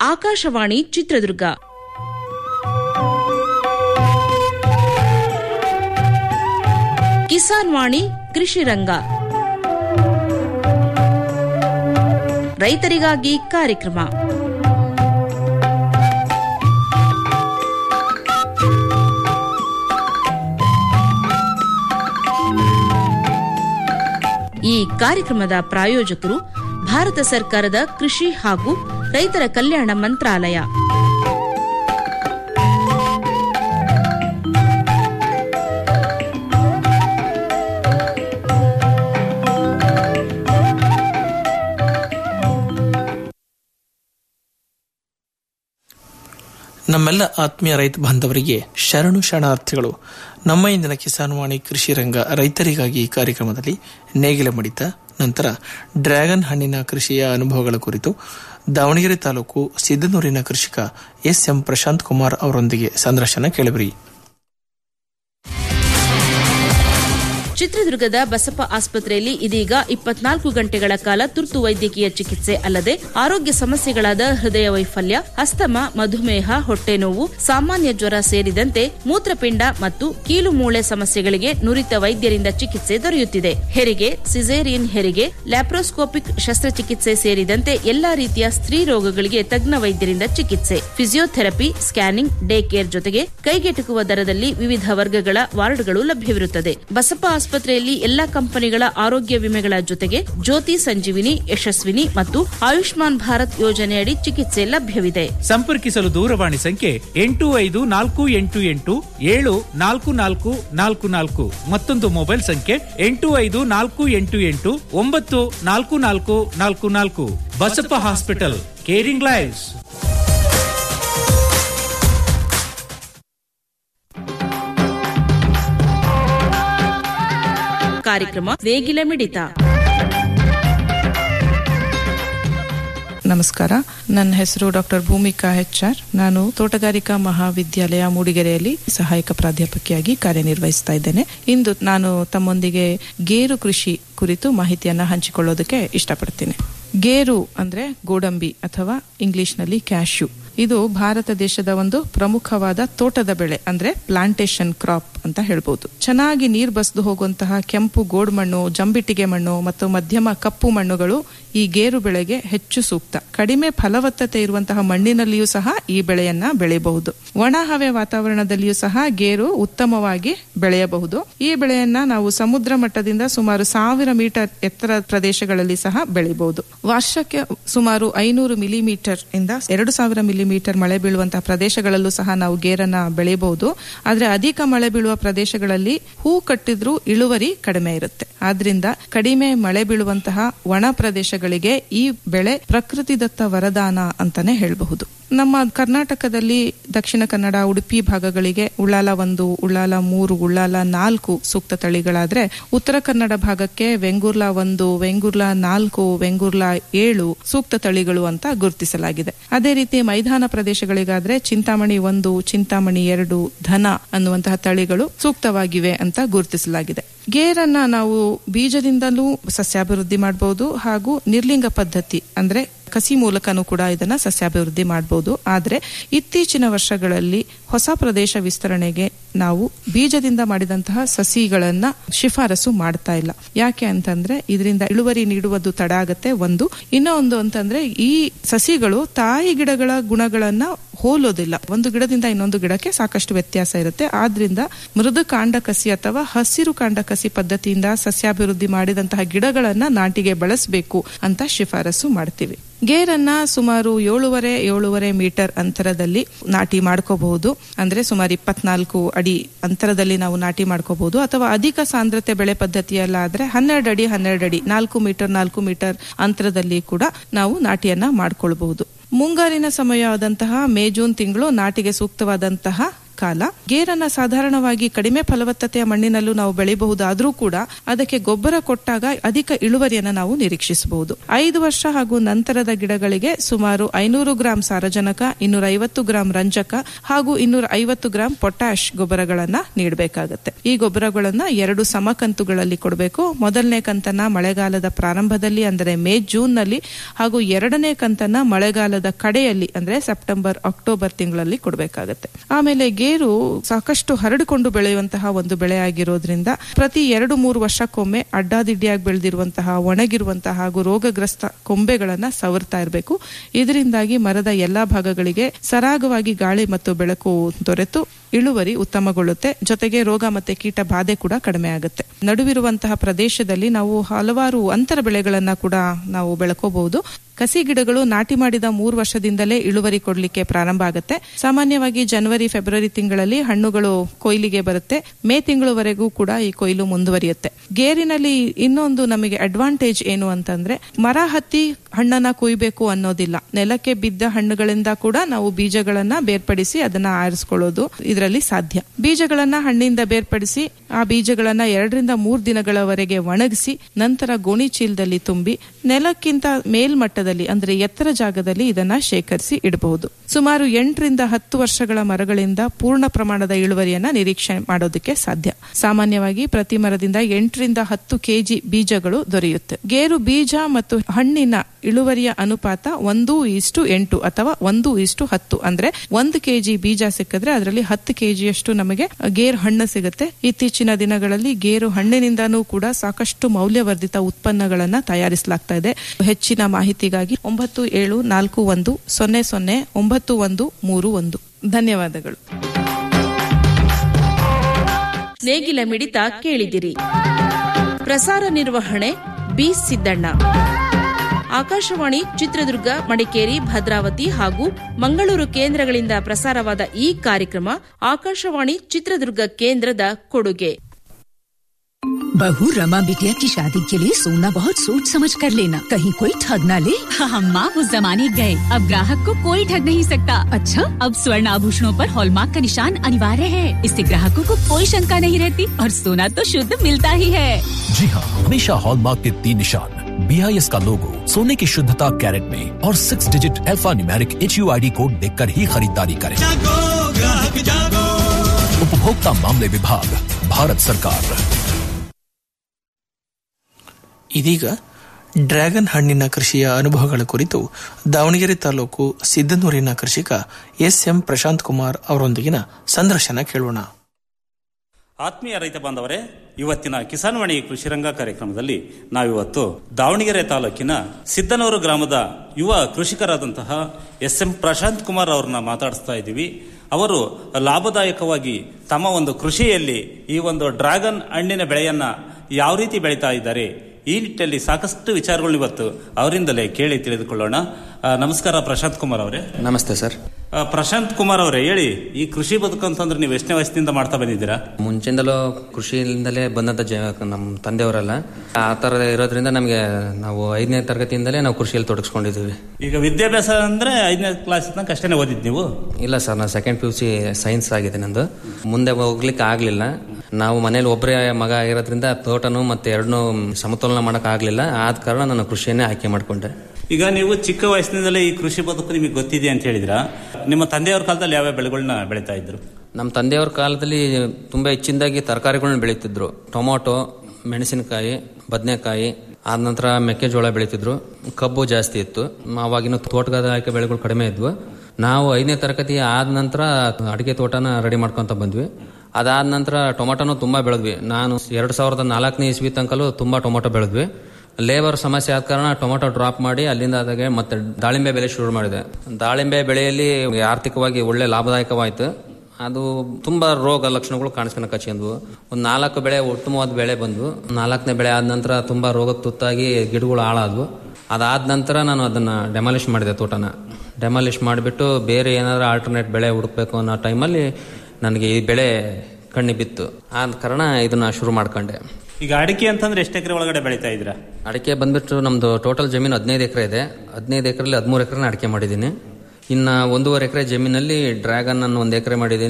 ಆಕಾಶವಾಣಿ ಚಿತ್ರದುರ್ಗ ಕಿಸಾನ್ ವಾಣಿ ಕೃಷಿ ರಂಗ ರೈತರಿಗಾಗಿ ಕಾರ್ಯಕ್ರಮ ಈ ಕಾರ್ಯಕ್ರಮದ ಪ್ರಾಯೋಜಕರು ಭಾರತ ಸರ್ಕಾರದ ಕೃಷಿ ಹಾಗೂ ರೈತರ ಕಲ್ಯಾಣ ಮಂತ್ರಾಲಯ ನಮ್ಮೆಲ್ಲ ಆತ್ಮೀಯ ರೈತ ಬಾಂಧವರಿಗೆ ಶರಣು ಶರಣಾರ್ಥಿಗಳು ನಮ್ಮ ಇಂದಿನ ಕಿಸಾನ್ ವಾಣಿ ಕೃಷಿ ರಂಗ ರೈತರಿಗಾಗಿ ಈ ಕಾರ್ಯಕ್ರಮದಲ್ಲಿ ನೇಗಿಲ ಮಡಿತ ನಂತರ ಡ್ರ್ಯಾಗನ್ ಹಣ್ಣಿನ ಕೃಷಿಯ ಅನುಭವಗಳ ಕುರಿತು ದಾವಣಗೆರೆ ತಾಲೂಕು ಸಿದ್ದನೂರಿನ ಕೃಷಿಕ ಎಸ್ ಎಂ ಪ್ರಶಾಂತ್ ಕುಮಾರ್ ಅವರೊಂದಿಗೆ ಸಂದರ್ಶನ ಕೇಳಿಬರಿ ಚಿತ್ರದುರ್ಗದ ಬಸಪ್ಪ ಆಸ್ಪತ್ರೆಯಲ್ಲಿ ಇದೀಗ ಇಪ್ಪತ್ನಾಲ್ಕು ಗಂಟೆಗಳ ಕಾಲ ತುರ್ತು ವೈದ್ಯಕೀಯ ಚಿಕಿತ್ಸೆ ಅಲ್ಲದೆ ಆರೋಗ್ಯ ಸಮಸ್ಯೆಗಳಾದ ಹೃದಯ ವೈಫಲ್ಯ ಅಸ್ತಮ ಮಧುಮೇಹ ಹೊಟ್ಟೆ ನೋವು ಸಾಮಾನ್ಯ ಜ್ವರ ಸೇರಿದಂತೆ ಮೂತ್ರಪಿಂಡ ಮತ್ತು ಕೀಲು ಮೂಳೆ ಸಮಸ್ಯೆಗಳಿಗೆ ನುರಿತ ವೈದ್ಯರಿಂದ ಚಿಕಿತ್ಸೆ ದೊರೆಯುತ್ತಿದೆ ಹೆರಿಗೆ ಸಿಸೇರಿಯನ್ ಹೆರಿಗೆ ಲ್ಯಾಪ್ರೋಸ್ಕೋಪಿಕ್ ಶಸ್ತ್ರಚಿಕಿತ್ಸೆ ಸೇರಿದಂತೆ ಎಲ್ಲಾ ರೀತಿಯ ಸ್ತ್ರೀ ರೋಗಗಳಿಗೆ ತಜ್ಞ ವೈದ್ಯರಿಂದ ಚಿಕಿತ್ಸೆ ಫಿಸಿಯೋಥೆರಪಿ ಸ್ಕ್ಯಾನಿಂಗ್ ಡೇ ಕೇರ್ ಜೊತೆಗೆ ಕೈಗೆಟುಕುವ ದರದಲ್ಲಿ ವಿವಿಧ ವರ್ಗಗಳ ವಾರ್ಡ್ಗಳು ಲಭ್ಯವಿರುತ್ತದೆ ಬಸಪ್ಪ ಆಸ್ಪತ್ರೆಯಲ್ಲಿ ಎಲ್ಲಾ ಕಂಪನಿಗಳ ಆರೋಗ್ಯ ವಿಮೆಗಳ ಜೊತೆಗೆ ಜ್ಯೋತಿ ಸಂಜೀವಿನಿ ಯಶಸ್ವಿನಿ ಮತ್ತು ಆಯುಷ್ಮಾನ್ ಭಾರತ್ ಯೋಜನೆಯಡಿ ಚಿಕಿತ್ಸೆ ಲಭ್ಯವಿದೆ ಸಂಪರ್ಕಿಸಲು ದೂರವಾಣಿ ಸಂಖ್ಯೆ ಎಂಟು ಐದು ನಾಲ್ಕು ಎಂಟು ಎಂಟು ಏಳು ನಾಲ್ಕು ನಾಲ್ಕು ನಾಲ್ಕು ನಾಲ್ಕು ಮತ್ತೊಂದು ಮೊಬೈಲ್ ಸಂಖ್ಯೆ ಎಂಟು ಐದು ನಾಲ್ಕು ಎಂಟು ಎಂಟು ಒಂಬತ್ತು ನಾಲ್ಕು ನಾಲ್ಕು ನಾಲ್ಕು ನಾಲ್ಕು ಬಸಪ್ಪ ಹಾಸ್ಪಿಟಲ್ ಕೇರಿಂಗ್ ಲೈವ್ಸ್ ಕಾರ್ಯಕ್ರಮ ನೇಗಿಲ ಮಿಡಿತ ನಮಸ್ಕಾರ ನನ್ನ ಹೆಸರು ಡಾಕ್ಟರ್ ಭೂಮಿಕಾ ಹೆಚ್ಆರ್ ನಾನು ತೋಟಗಾರಿಕಾ ಮಹಾವಿದ್ಯಾಲಯ ಮೂಡಿಗೆರೆಯಲ್ಲಿ ಸಹಾಯಕ ಪ್ರಾಧ್ಯಾಪಕಿಯಾಗಿ ಕಾರ್ಯನಿರ್ವಹಿಸ್ತಾ ಇದ್ದೇನೆ ಇಂದು ನಾನು ತಮ್ಮೊಂದಿಗೆ ಗೇರು ಕೃಷಿ ಕುರಿತು ಮಾಹಿತಿಯನ್ನ ಹಂಚಿಕೊಳ್ಳೋದಕ್ಕೆ ಇಷ್ಟಪಡ್ತೀನಿ ಗೇರು ಅಂದ್ರೆ ಗೋಡಂಬಿ ಅಥವಾ ಇಂಗ್ಲಿಷ್ನಲ್ಲಿ ಕ್ಯಾಶ್ಯೂ ಇದು ಭಾರತ ದೇಶದ ಒಂದು ಪ್ರಮುಖವಾದ ತೋಟದ ಬೆಳೆ ಅಂದ್ರೆ ಪ್ಲಾಂಟೇಶನ್ ಕ್ರಾಪ್ ಅಂತ ಹೇಳ್ಬೋದು ಚೆನ್ನಾಗಿ ನೀರ್ ಬಸ್ದು ಹೋಗುವಂತಹ ಕೆಂಪು ಗೋಡ್ ಮಣ್ಣು ಜಂಬಿಟ್ಟಿಗೆ ಮಣ್ಣು ಮತ್ತು ಮಧ್ಯಮ ಕಪ್ಪು ಮಣ್ಣುಗಳು ಈ ಗೇರು ಬೆಳೆಗೆ ಹೆಚ್ಚು ಸೂಕ್ತ ಕಡಿಮೆ ಫಲವತ್ತತೆ ಇರುವಂತಹ ಮಣ್ಣಿನಲ್ಲಿಯೂ ಸಹ ಈ ಬೆಳೆಯನ್ನ ಬೆಳೆಯಬಹುದು ಒಣ ಹವೆ ವಾತಾವರಣದಲ್ಲಿಯೂ ಸಹ ಗೇರು ಉತ್ತಮವಾಗಿ ಬೆಳೆಯಬಹುದು ಈ ಬೆಳೆಯನ್ನ ನಾವು ಸಮುದ್ರ ಮಟ್ಟದಿಂದ ಸುಮಾರು ಸಾವಿರ ಮೀಟರ್ ಎತ್ತರ ಪ್ರದೇಶಗಳಲ್ಲಿ ಸಹ ಬೆಳೆಯಬಹುದು ವರ್ಷಕ್ಕೆ ಸುಮಾರು ಐನೂರು ಮಿಲಿಮೀಟರ್ ಇಂದ ಎರಡು ಸಾವಿರ ಮಿಲಿಮೀಟರ್ ಮಳೆ ಬೀಳುವಂತಹ ಪ್ರದೇಶಗಳಲ್ಲೂ ಸಹ ನಾವು ಗೇರನ್ನ ಬೆಳೆಯಬಹುದು ಆದ್ರೆ ಅಧಿಕ ಮಳೆ ಬೀಳುವ ಪ್ರದೇಶಗಳಲ್ಲಿ ಹೂ ಕಟ್ಟಿದ್ರೂ ಇಳುವರಿ ಕಡಿಮೆ ಇರುತ್ತೆ ಆದ್ರಿಂದ ಕಡಿಮೆ ಮಳೆ ಬೀಳುವಂತಹ ಒಣ ಪ್ರದೇಶಗಳಿಗೆ ಈ ಬೆಳೆ ಪ್ರಕೃತಿದತ್ತ ವರದಾನ ಅಂತಾನೆ ಹೇಳಬಹುದು ನಮ್ಮ ಕರ್ನಾಟಕದಲ್ಲಿ ದಕ್ಷಿಣ ಕನ್ನಡ ಉಡುಪಿ ಭಾಗಗಳಿಗೆ ಉಳ್ಳಾಲ ಒಂದು ಉಳ್ಳಾಲ ಮೂರು ಉಳ್ಳಾಲ ನಾಲ್ಕು ಸೂಕ್ತ ತಳಿಗಳಾದ್ರೆ ಉತ್ತರ ಕನ್ನಡ ಭಾಗಕ್ಕೆ ವೆಂಗುರ್ಲಾ ಒಂದು ವೆಂಗುರ್ಲಾ ನಾಲ್ಕು ವೆಂಗುರ್ಲಾ ಏಳು ಸೂಕ್ತ ತಳಿಗಳು ಅಂತ ಗುರುತಿಸಲಾಗಿದೆ ಅದೇ ರೀತಿ ಮೈದಾನ ಪ್ರದೇಶಗಳಿಗಾದ್ರೆ ಚಿಂತಾಮಣಿ ಒಂದು ಚಿಂತಾಮಣಿ ಎರಡು ಧನ ಅನ್ನುವಂತಹ ತಳಿಗಳು ಸೂಕ್ತವಾಗಿವೆ ಅಂತ ಗುರುತಿಸಲಾಗಿದೆ ಗೇರನ್ನ ನಾವು ಬೀಜದಿಂದಲೂ ಸಸ್ಯಾಭಿವೃದ್ಧಿ ಮಾಡಬಹುದು ಹಾಗೂ ನಿರ್ಲಿಂಗ ಪದ್ಧತಿ ಅಂದ್ರೆ ಕಸಿ ಮೂಲಕನೂ ಕೂಡ ಇದನ್ನ ಸಸ್ಯಾಭಿವೃದ್ಧಿ ಮಾಡಬಹುದು ಆದ್ರೆ ಇತ್ತೀಚಿನ ವರ್ಷಗಳಲ್ಲಿ ಹೊಸ ಪ್ರದೇಶ ವಿಸ್ತರಣೆಗೆ ನಾವು ಬೀಜದಿಂದ ಮಾಡಿದಂತಹ ಸಸಿಗಳನ್ನ ಶಿಫಾರಸು ಮಾಡ್ತಾ ಇಲ್ಲ ಯಾಕೆ ಅಂತಂದ್ರೆ ಇದರಿಂದ ಇಳುವರಿ ನೀಡುವುದು ತಡ ಆಗತ್ತೆ ಒಂದು ಇನ್ನೂ ಒಂದು ಅಂತಂದ್ರೆ ಈ ಸಸಿಗಳು ತಾಯಿ ಗಿಡಗಳ ಗುಣಗಳನ್ನ ಹೋಲೋದಿಲ್ಲ ಒಂದು ಗಿಡದಿಂದ ಇನ್ನೊಂದು ಗಿಡಕ್ಕೆ ಸಾಕಷ್ಟು ವ್ಯತ್ಯಾಸ ಇರುತ್ತೆ ಆದ್ರಿಂದ ಮೃದು ಕಾಂಡ ಕಸಿ ಅಥವಾ ಹಸಿರು ಕಾಂಡ ಕಸಿ ಪದ್ಧತಿಯಿಂದ ಸಸ್ಯಾಭಿವೃದ್ಧಿ ಮಾಡಿದಂತಹ ಗಿಡಗಳನ್ನ ನಾಟಿಗೆ ಬಳಸಬೇಕು ಅಂತ ಶಿಫಾರಸು ಮಾಡ್ತೀವಿ ಗೇರನ್ನ ಸುಮಾರು ಏಳುವರೆ ಏಳುವರೆ ಮೀಟರ್ ಅಂತರದಲ್ಲಿ ನಾಟಿ ಮಾಡ್ಕೋಬಹುದು ಅಂದ್ರೆ ಸುಮಾರು ಇಪ್ಪತ್ನಾಲ್ಕು ಅಡಿ ಅಂತರದಲ್ಲಿ ನಾವು ನಾಟಿ ಮಾಡ್ಕೋಬಹುದು ಅಥವಾ ಅಧಿಕ ಸಾಂದ್ರತೆ ಬೆಳೆ ಪದ್ಧತಿಯಲ್ಲಾದ್ರೆ ಹನ್ನೆರಡು ಅಡಿ ಹನ್ನೆರಡು ಅಡಿ ನಾಲ್ಕು ಮೀಟರ್ ನಾಲ್ಕು ಮೀಟರ್ ಅಂತರದಲ್ಲಿ ಕೂಡ ನಾವು ನಾಟಿಯನ್ನ ಮಾಡ್ಕೊಳ್ಬಹುದು ಮುಂಗಾರಿನ ಸಮಯವಾದಂತಹ ಮೇ ಜೂನ್ ತಿಂಗಳು ನಾಟಿಗೆ ಸೂಕ್ತವಾದಂತಹ ಕಾಲ ಗೇರನ್ನ ಸಾಧಾರಣವಾಗಿ ಕಡಿಮೆ ಫಲವತ್ತತೆಯ ಮಣ್ಣಿನಲ್ಲೂ ನಾವು ಬೆಳೆಯಬಹುದಾದ್ರೂ ಕೂಡ ಅದಕ್ಕೆ ಗೊಬ್ಬರ ಕೊಟ್ಟಾಗ ಅಧಿಕ ಇಳುವರಿಯನ್ನು ನಾವು ನಿರೀಕ್ಷಿಸಬಹುದು ಐದು ವರ್ಷ ಹಾಗೂ ನಂತರದ ಗಿಡಗಳಿಗೆ ಸುಮಾರು ಐನೂರು ಗ್ರಾಂ ಸಾರಜನಕ ಇನ್ನೂರ ಐವತ್ತು ಗ್ರಾಂ ರಂಜಕ ಹಾಗೂ ಇನ್ನೂರ ಐವತ್ತು ಗ್ರಾಂ ಪೊಟ್ಯಾಶ್ ಗೊಬ್ಬರಗಳನ್ನ ನೀಡಬೇಕಾಗುತ್ತೆ ಈ ಗೊಬ್ಬರಗಳನ್ನ ಎರಡು ಸಮ ಕಂತುಗಳಲ್ಲಿ ಕೊಡಬೇಕು ಮೊದಲನೇ ಕಂತನ್ನ ಮಳೆಗಾಲದ ಪ್ರಾರಂಭದಲ್ಲಿ ಅಂದರೆ ಮೇ ಜೂನ್ ನಲ್ಲಿ ಹಾಗೂ ಎರಡನೇ ಕಂತನ್ನ ಮಳೆಗಾಲದ ಕಡೆಯಲ್ಲಿ ಅಂದ್ರೆ ಸೆಪ್ಟೆಂಬರ್ ಅಕ್ಟೋಬರ್ ತಿಂಗಳಲ್ಲಿ ಕೊಡಬೇಕಾಗತ್ತೆ ಆಮೇಲೆ ಗೇರು ಸಾಕಷ್ಟು ಹರಡಿಕೊಂಡು ಬೆಳೆಯುವಂತಹ ಒಂದು ಬೆಳೆ ಆಗಿರೋದ್ರಿಂದ ಪ್ರತಿ ಎರಡು ಮೂರು ವರ್ಷಕ್ಕೊಮ್ಮೆ ಅಡ್ಡಾದಿಡ್ಡಿಯಾಗಿ ಬೆಳೆದಿರುವಂತಹ ಒಣಗಿರುವಂತಹ ಹಾಗೂ ರೋಗಗ್ರಸ್ತ ಕೊಂಬೆಗಳನ್ನ ಸವರ್ತಾ ಇರಬೇಕು ಇದರಿಂದಾಗಿ ಮರದ ಎಲ್ಲಾ ಭಾಗಗಳಿಗೆ ಸರಾಗವಾಗಿ ಗಾಳಿ ಮತ್ತು ಬೆಳಕು ದೊರೆತು ಇಳುವರಿ ಉತ್ತಮಗೊಳ್ಳುತ್ತೆ ಜೊತೆಗೆ ರೋಗ ಮತ್ತೆ ಕೀಟ ಬಾಧೆ ಕೂಡ ಕಡಿಮೆ ಆಗುತ್ತೆ ನಡುವಿರುವಂತಹ ಪ್ರದೇಶದಲ್ಲಿ ನಾವು ಹಲವಾರು ಅಂತರ ಬೆಳೆಗಳನ್ನ ಕೂಡ ನಾವು ಬೆಳ್ಕೋಬಹುದು ಕಸಿ ಗಿಡಗಳು ನಾಟಿ ಮಾಡಿದ ಮೂರು ವರ್ಷದಿಂದಲೇ ಇಳುವರಿ ಕೊಡ್ಲಿಕ್ಕೆ ಪ್ರಾರಂಭ ಆಗುತ್ತೆ ಸಾಮಾನ್ಯವಾಗಿ ಜನವರಿ ಫೆಬ್ರವರಿ ತಿಂಗಳಲ್ಲಿ ಹಣ್ಣುಗಳು ಕೊಯ್ಲಿಗೆ ಬರುತ್ತೆ ಮೇ ತಿಂಗಳವರೆಗೂ ಕೂಡ ಈ ಕೊಯ್ಲು ಮುಂದುವರಿಯುತ್ತೆ ಗೇರಿನಲ್ಲಿ ಇನ್ನೊಂದು ನಮಗೆ ಅಡ್ವಾಂಟೇಜ್ ಏನು ಅಂತಂದ್ರೆ ಮರ ಹತ್ತಿ ಹಣ್ಣನ್ನ ಕುಯ್ಬೇಕು ಅನ್ನೋದಿಲ್ಲ ನೆಲಕ್ಕೆ ಬಿದ್ದ ಹಣ್ಣುಗಳಿಂದ ಕೂಡ ನಾವು ಬೀಜಗಳನ್ನ ಬೇರ್ಪಡಿಸಿ ಅದನ್ನ ಆರಿಸ್ಕೊಳ್ಳೋದು ಇದರಲ್ಲಿ ಸಾಧ್ಯ ಬೀಜಗಳನ್ನ ಹಣ್ಣಿಂದ ಬೇರ್ಪಡಿಸಿ ಆ ಬೀಜಗಳನ್ನ ಎರಡರಿಂದ ಮೂರು ದಿನಗಳವರೆಗೆ ಒಣಗಿಸಿ ನಂತರ ಗೋಣಿ ಚೀಲದಲ್ಲಿ ತುಂಬಿ ನೆಲಕ್ಕಿಂತ ಮೇಲ್ಮಟ್ಟದಲ್ಲಿ ಅಂದ್ರೆ ಎತ್ತರ ಜಾಗದಲ್ಲಿ ಇದನ್ನ ಶೇಖರಿಸಿ ಇಡಬಹುದು ಸುಮಾರು ಎಂಟರಿಂದ ಹತ್ತು ವರ್ಷಗಳ ಮರಗಳಿಂದ ಪೂರ್ಣ ಪ್ರಮಾಣದ ಇಳುವರಿಯನ್ನ ನಿರೀಕ್ಷೆ ಮಾಡೋದಕ್ಕೆ ಸಾಧ್ಯ ಸಾಮಾನ್ಯವಾಗಿ ಪ್ರತಿ ಮರದಿಂದ ಎಂಟರಿಂದ ಹತ್ತು ಕೆಜಿ ಬೀಜಗಳು ದೊರೆಯುತ್ತೆ ಗೇರು ಬೀಜ ಮತ್ತು ಹಣ್ಣಿನ ಇಳುವರಿಯ ಅನುಪಾತ ಒಂದು ಇಷ್ಟು ಎಂಟು ಅಥವಾ ಒಂದು ಇಷ್ಟು ಹತ್ತು ಅಂದ್ರೆ ಒಂದು ಕೆಜಿ ಬೀಜ ಸಿಕ್ಕಿದ್ರೆ ಅದರಲ್ಲಿ ಹತ್ತು ಕೆಜಿಯಷ್ಟು ನಮಗೆ ಗೇರು ಹಣ್ಣು ಸಿಗುತ್ತೆ ಇತ್ತೀಚಿನ ದಿನಗಳಲ್ಲಿ ಗೇರು ಹಣ್ಣಿನಿಂದನೂ ಕೂಡ ಸಾಕಷ್ಟು ಮೌಲ್ಯವರ್ಧಿತ ಉತ್ಪನ್ನಗಳನ್ನ ತಯಾರಿಸಲಾಗ್ತಾ ಇದೆ ಹೆಚ್ಚಿನ ಮಾಹಿತಿಗಾಗಿ ಒಂಬತ್ತು ಏಳು ನಾಲ್ಕು ಒಂದು ಸೊನ್ನೆ ಸೊನ್ನೆ ಒಂಬತ್ತು ಒಂದು ಮೂರು ಒಂದು ಧನ್ಯವಾದಗಳು ನೇಗಿಲ ಮಿಡಿತ ಕೇಳಿದಿರಿ ಪ್ರಸಾರ ನಿರ್ವಹಣೆ ಬಿ ಸಿದ್ದಣ್ಣ ಆಕಾಶವಾಣಿ ಚಿತ್ರದುರ್ಗ ಮಡಿಕೇರಿ ಭದ್ರಾವತಿ ಹಾಗೂ ಮಂಗಳೂರು ಕೇಂದ್ರಗಳಿಂದ ಪ್ರಸಾರವಾದ ಈ ಕಾರ್ಯಕ್ರಮ ಆಕಾಶವಾಣಿ ಚಿತ್ರದುರ್ಗ ಕೇಂದ್ರದ ಕೊಡುಗೆ बहू रमा बिटिया की शादी के लिए सोना बहुत सोच समझ कर लेना कहीं कोई ठग ना ले हम माँ उस जमाने गए अब ग्राहक को कोई ठग नहीं सकता अच्छा अब स्वर्ण आभूषणों पर हॉलमार्क का निशान अनिवार्य है इससे ग्राहकों को कोई शंका नहीं रहती और सोना तो शुद्ध मिलता ही है जी हाँ हमेशा हॉलमार्क के तीन निशान बी आई एस का लोगो सोने की शुद्धता कैरेट में और six digit alphanumeric H U I D code देख कर ही खरीदारी करें उपभोक्ता मामले विभाग भारत सरकार ಇದೀಗ ಡ್ರ್ಯಾಗನ್ ಹಣ್ಣಿನ ಕೃಷಿಯ ಅನುಭವಗಳ ಕುರಿತು ದಾವಣಗೆರೆ ತಾಲೂಕು ಸಿದ್ದನೂರಿನ ಕೃಷಿಕ ಎಸ್ ಎಂ ಪ್ರಶಾಂತ್ ಕುಮಾರ್ ಅವರೊಂದಿಗಿನ ಸಂದರ್ಶನ ಕೇಳೋಣ ಆತ್ಮೀಯ ರೈತ ಬಾಂಧವರೇ ಇವತ್ತಿನ ಕಿಸಾನ್ವಾಣಿ ಕೃಷಿರಂಗ ಕಾರ್ಯಕ್ರಮದಲ್ಲಿ ನಾವಿವತ್ತು ದಾವಣಗೆರೆ ತಾಲೂಕಿನ ಸಿದ್ದನೂರು ಗ್ರಾಮದ ಯುವ ಕೃಷಿಕರಾದಂತಹ ಎಸ್ ಎಂ ಪ್ರಶಾಂತ್ ಕುಮಾರ್ ಅವರನ್ನ ಮಾತಾಡಿಸ್ತಾ ಇದ್ದೀವಿ ಅವರು ಲಾಭದಾಯಕವಾಗಿ ತಮ್ಮ ಒಂದು ಕೃಷಿಯಲ್ಲಿ ಈ ಒಂದು ಡ್ರ್ಯಾಗನ್ ಹಣ್ಣಿನ ಬೆಳೆಯನ್ನ ಯಾವ ರೀತಿ ಬೆಳೀತಾ ಇದ್ದಾರೆ ಈ ನಿಟ್ಟಿನಲ್ಲಿ ಸಾಕಷ್ಟು ವಿಚಾರಗಳನ್ನ ಇವತ್ತು ಅವರಿಂದಲೇ ಕೇಳಿ ತಿಳಿದುಕೊಳ್ಳೋಣ ಆ, ನಮಸ್ಕಾರ ಪ್ರಶಾಂತ್ ಕುಮಾರ್ ಅವರೇ ನಮಸ್ತೆ ಸರ್ ಆ, ಪ್ರಶಾಂತ್ ಕುಮಾರ್ ಅವರೇ ಹೇಳಿ ಈ ಕೃಷಿ ಬದುಕು ಅಂತಂದ್ರೆ ನೀವು ಎಷ್ಟನೇ ವಯಸ್ಸಿನಿಂದ ಮಾಡ್ತಾ ಬಂದಿದ್ದೀರಾ ಮುಂಚಿಂದಲೂ ಕೃಷಿಯಿಂದಲೇ ಬಂದಂತ ಜ ನಮ್ಮ ತಂದೆಯವರೆಲ್ಲ ಆ ಥರ ಇರೋದ್ರಿಂದ ನಮಗೆ ನಾವು ಐದನೇ ತರಗತಿಯಿಂದಲೇ ನಾವು ಕೃಷಿಯಲ್ಲಿ ತೊಡಗಿಸ್ಕೊಂಡಿದ್ದೀವಿ ಈಗ ವಿದ್ಯಾಭ್ಯಾಸ ಅಂದ್ರೆ ಐದನೇ ಕ್ಲಾಸ್ ತನಕ ಅಷ್ಟೇನೆ ಓದಿದ್ ನೀವು ಇಲ್ಲ ಸರ್ ನಾನು second P U C science ಆಗಿದೆ ನಂದು ಮುಂದೆ ಹೋಗ್ಲಿಕ್ಕೆ ಆಗಲಿಲ್ಲ ನಾವು ಮನೇಲಿ ಒಬ್ಬರೇ ಮಗ ಆಗಿರೋದ್ರಿಂದ ತೋಟನು ಮತ್ತೆ ಎರಡನ್ನೂ ಸಮತೋಲನ ಮಾಡಕ್ ಆಗ್ಲಿಲ್ಲ ಆದ ಕಾರಣ ನಾನು ಕೃಷಿಯನ್ನೇ ಆಯ್ಕೆ ಮಾಡಿಕೊಂಡೆ ಈಗ ನೀವು ಚಿಕ್ಕ ವಯಸ್ಸಿನಿಂದಲೇ ಈ ಕೃಷಿ ಬದುಕು ನಿಮಗೆ ಗೊತ್ತಿದೆ ಅಂತ ಹೇಳಿದ್ರ ನಿಮ್ಮ ತಂದೆಯವ್ರ ಕಾಲದಲ್ಲಿ ಯಾವ್ಯಾವ ಬೆಳೆಗಳನ್ನ ಬೆಳೀತಾ ಇದ್ರು ನಮ್ಮ ತಂದೆಯವ್ರ ಕಾಲದಲ್ಲಿ ತುಂಬಾ ಹೆಚ್ಚಿನದಾಗಿ ತರಕಾರಿಗಳನ್ನ ಬೆಳೀತಿದ್ರು ಟೊಮೊಟೊ ಮೆಣಸಿನಕಾಯಿ ಬದನೆಕಾಯಿ ಆದ ನಂತರ ಮೆಕ್ಕೆಜೋಳ ಬೆಳೀತಿದ್ರು ಕಬ್ಬು ಜಾಸ್ತಿ ಇತ್ತು ಅವಾಗಿನ ತೋಟಗಾರಿಕೆ ಬೆಳೆಗಳು ಕಡಿಮೆ ಇದ್ವು ನಾವು ಐದನೇ ತರಗತಿ ಆದ ನಂತರ ಅಡಿಕೆ ತೋಟನ ರೆಡಿ ಮಾಡ್ಕೊಂತ ಬಂದ್ವಿ ಅದಾದ ನಂತರ ಟೊಮೊಟೊನು ತುಂಬಾ ಬೆಳೆದ್ವಿ ನಾನು ಎರಡ್ ಸಾವಿರದ ನಾಲ್ಕನೇ ಇಸ್ವಿ ತನಕಲೂ ತುಂಬಾ ಟೊಮೊಟೊ ಬೆಳೆದ್ವಿ ಲೇಬರ್ ಸಮಸ್ಯೆ ಆದ ಕಾರಣ ಟೊಮೊಟೊ ಡ್ರಾಪ್ ಮಾಡಿ ಅಲ್ಲಿಂದ ಅದಾಗೆ ಮತ್ತೆ ದಾಳಿಂಬೆ ಬೆಳೆ ಶುರು ಮಾಡಿದೆ ದಾಳಿಂಬೆ ಬೆಳೆಯಲ್ಲಿ ಆರ್ಥಿಕವಾಗಿ ಒಳ್ಳೆ ಲಾಭದಾಯಕವಾಯಿತು ಅದು ತುಂಬಾ ರೋಗ ಲಕ್ಷಣಗಳು ಕಾಣಿಸ್ಕೊಳಕ್ ಹಚ್ಕೊಂಡ್ವು ಒಂದು ನಾಲ್ಕು ಬೆಳೆ ಉತ್ತಮವಾದ ಬೆಳೆ ಬಂದ್ವು ನಾಲ್ಕನೇ ಬೆಳೆ ಆದ ನಂತರ ತುಂಬಾ ರೋಗಕ್ಕೆ ತುತ್ತಾಗಿ ಗಿಡಗಳು ಹಾಳಾದ್ವು ಅದಾದ ನಂತರ ನಾನು ಅದನ್ನ ಡೆಮಾಲಿಷ್ ಮಾಡಿದೆ ತೋಟನ ಡೆಮಾಲಿಷ್ ಮಾಡಿಬಿಟ್ಟು ಬೇರೆ ಏನಾದ್ರು ಆಲ್ಟರ್ನೇಟ್ ಬೆಳೆ ಹುಡುಕ್ಬೇಕು ಅನ್ನೋ ಟೈಮಲ್ಲಿ ನನಗೆ ಈ ಬೆಳೆ ಕಣ್ಣಿ ಬಿತ್ತು ಆದ ಕಾರಣ ಇದನ್ನ ಶುರು ಮಾಡ್ಕೊಂಡೆ ಈಗ ಅಡಿಕೆ ಅಂತಂದ್ರೆ ಎಷ್ಟು ಎಕರೆ ಒಳಗಡೆ ಬೆಳೀತಾ ಇದ್ದೀರಾ ಅಡಿಕೆ ಬಂದ್ಬಿಟ್ಟು ನಮ್ದು ಟೋಟಲ್ ಜಮೀನು ಹದಿನೈದು ಎಕರೆ ಇದೆ ಹದಿನೈದು ಎಕರೆಲಿ ಹದಿಮೂರು ಎಕರೆನ ಅಡಿಕೆ ಮಾಡಿದ್ದೀನಿ ಇನ್ನು ಒಂದೂವರೆ ಎಕರೆ ಜಮೀನಲ್ಲಿ ಡ್ರ್ಯಾಗನ್ ಅನ್ನು ಒಂದು ಎಕರೆ ಮಾಡಿದ್ದೀನಿ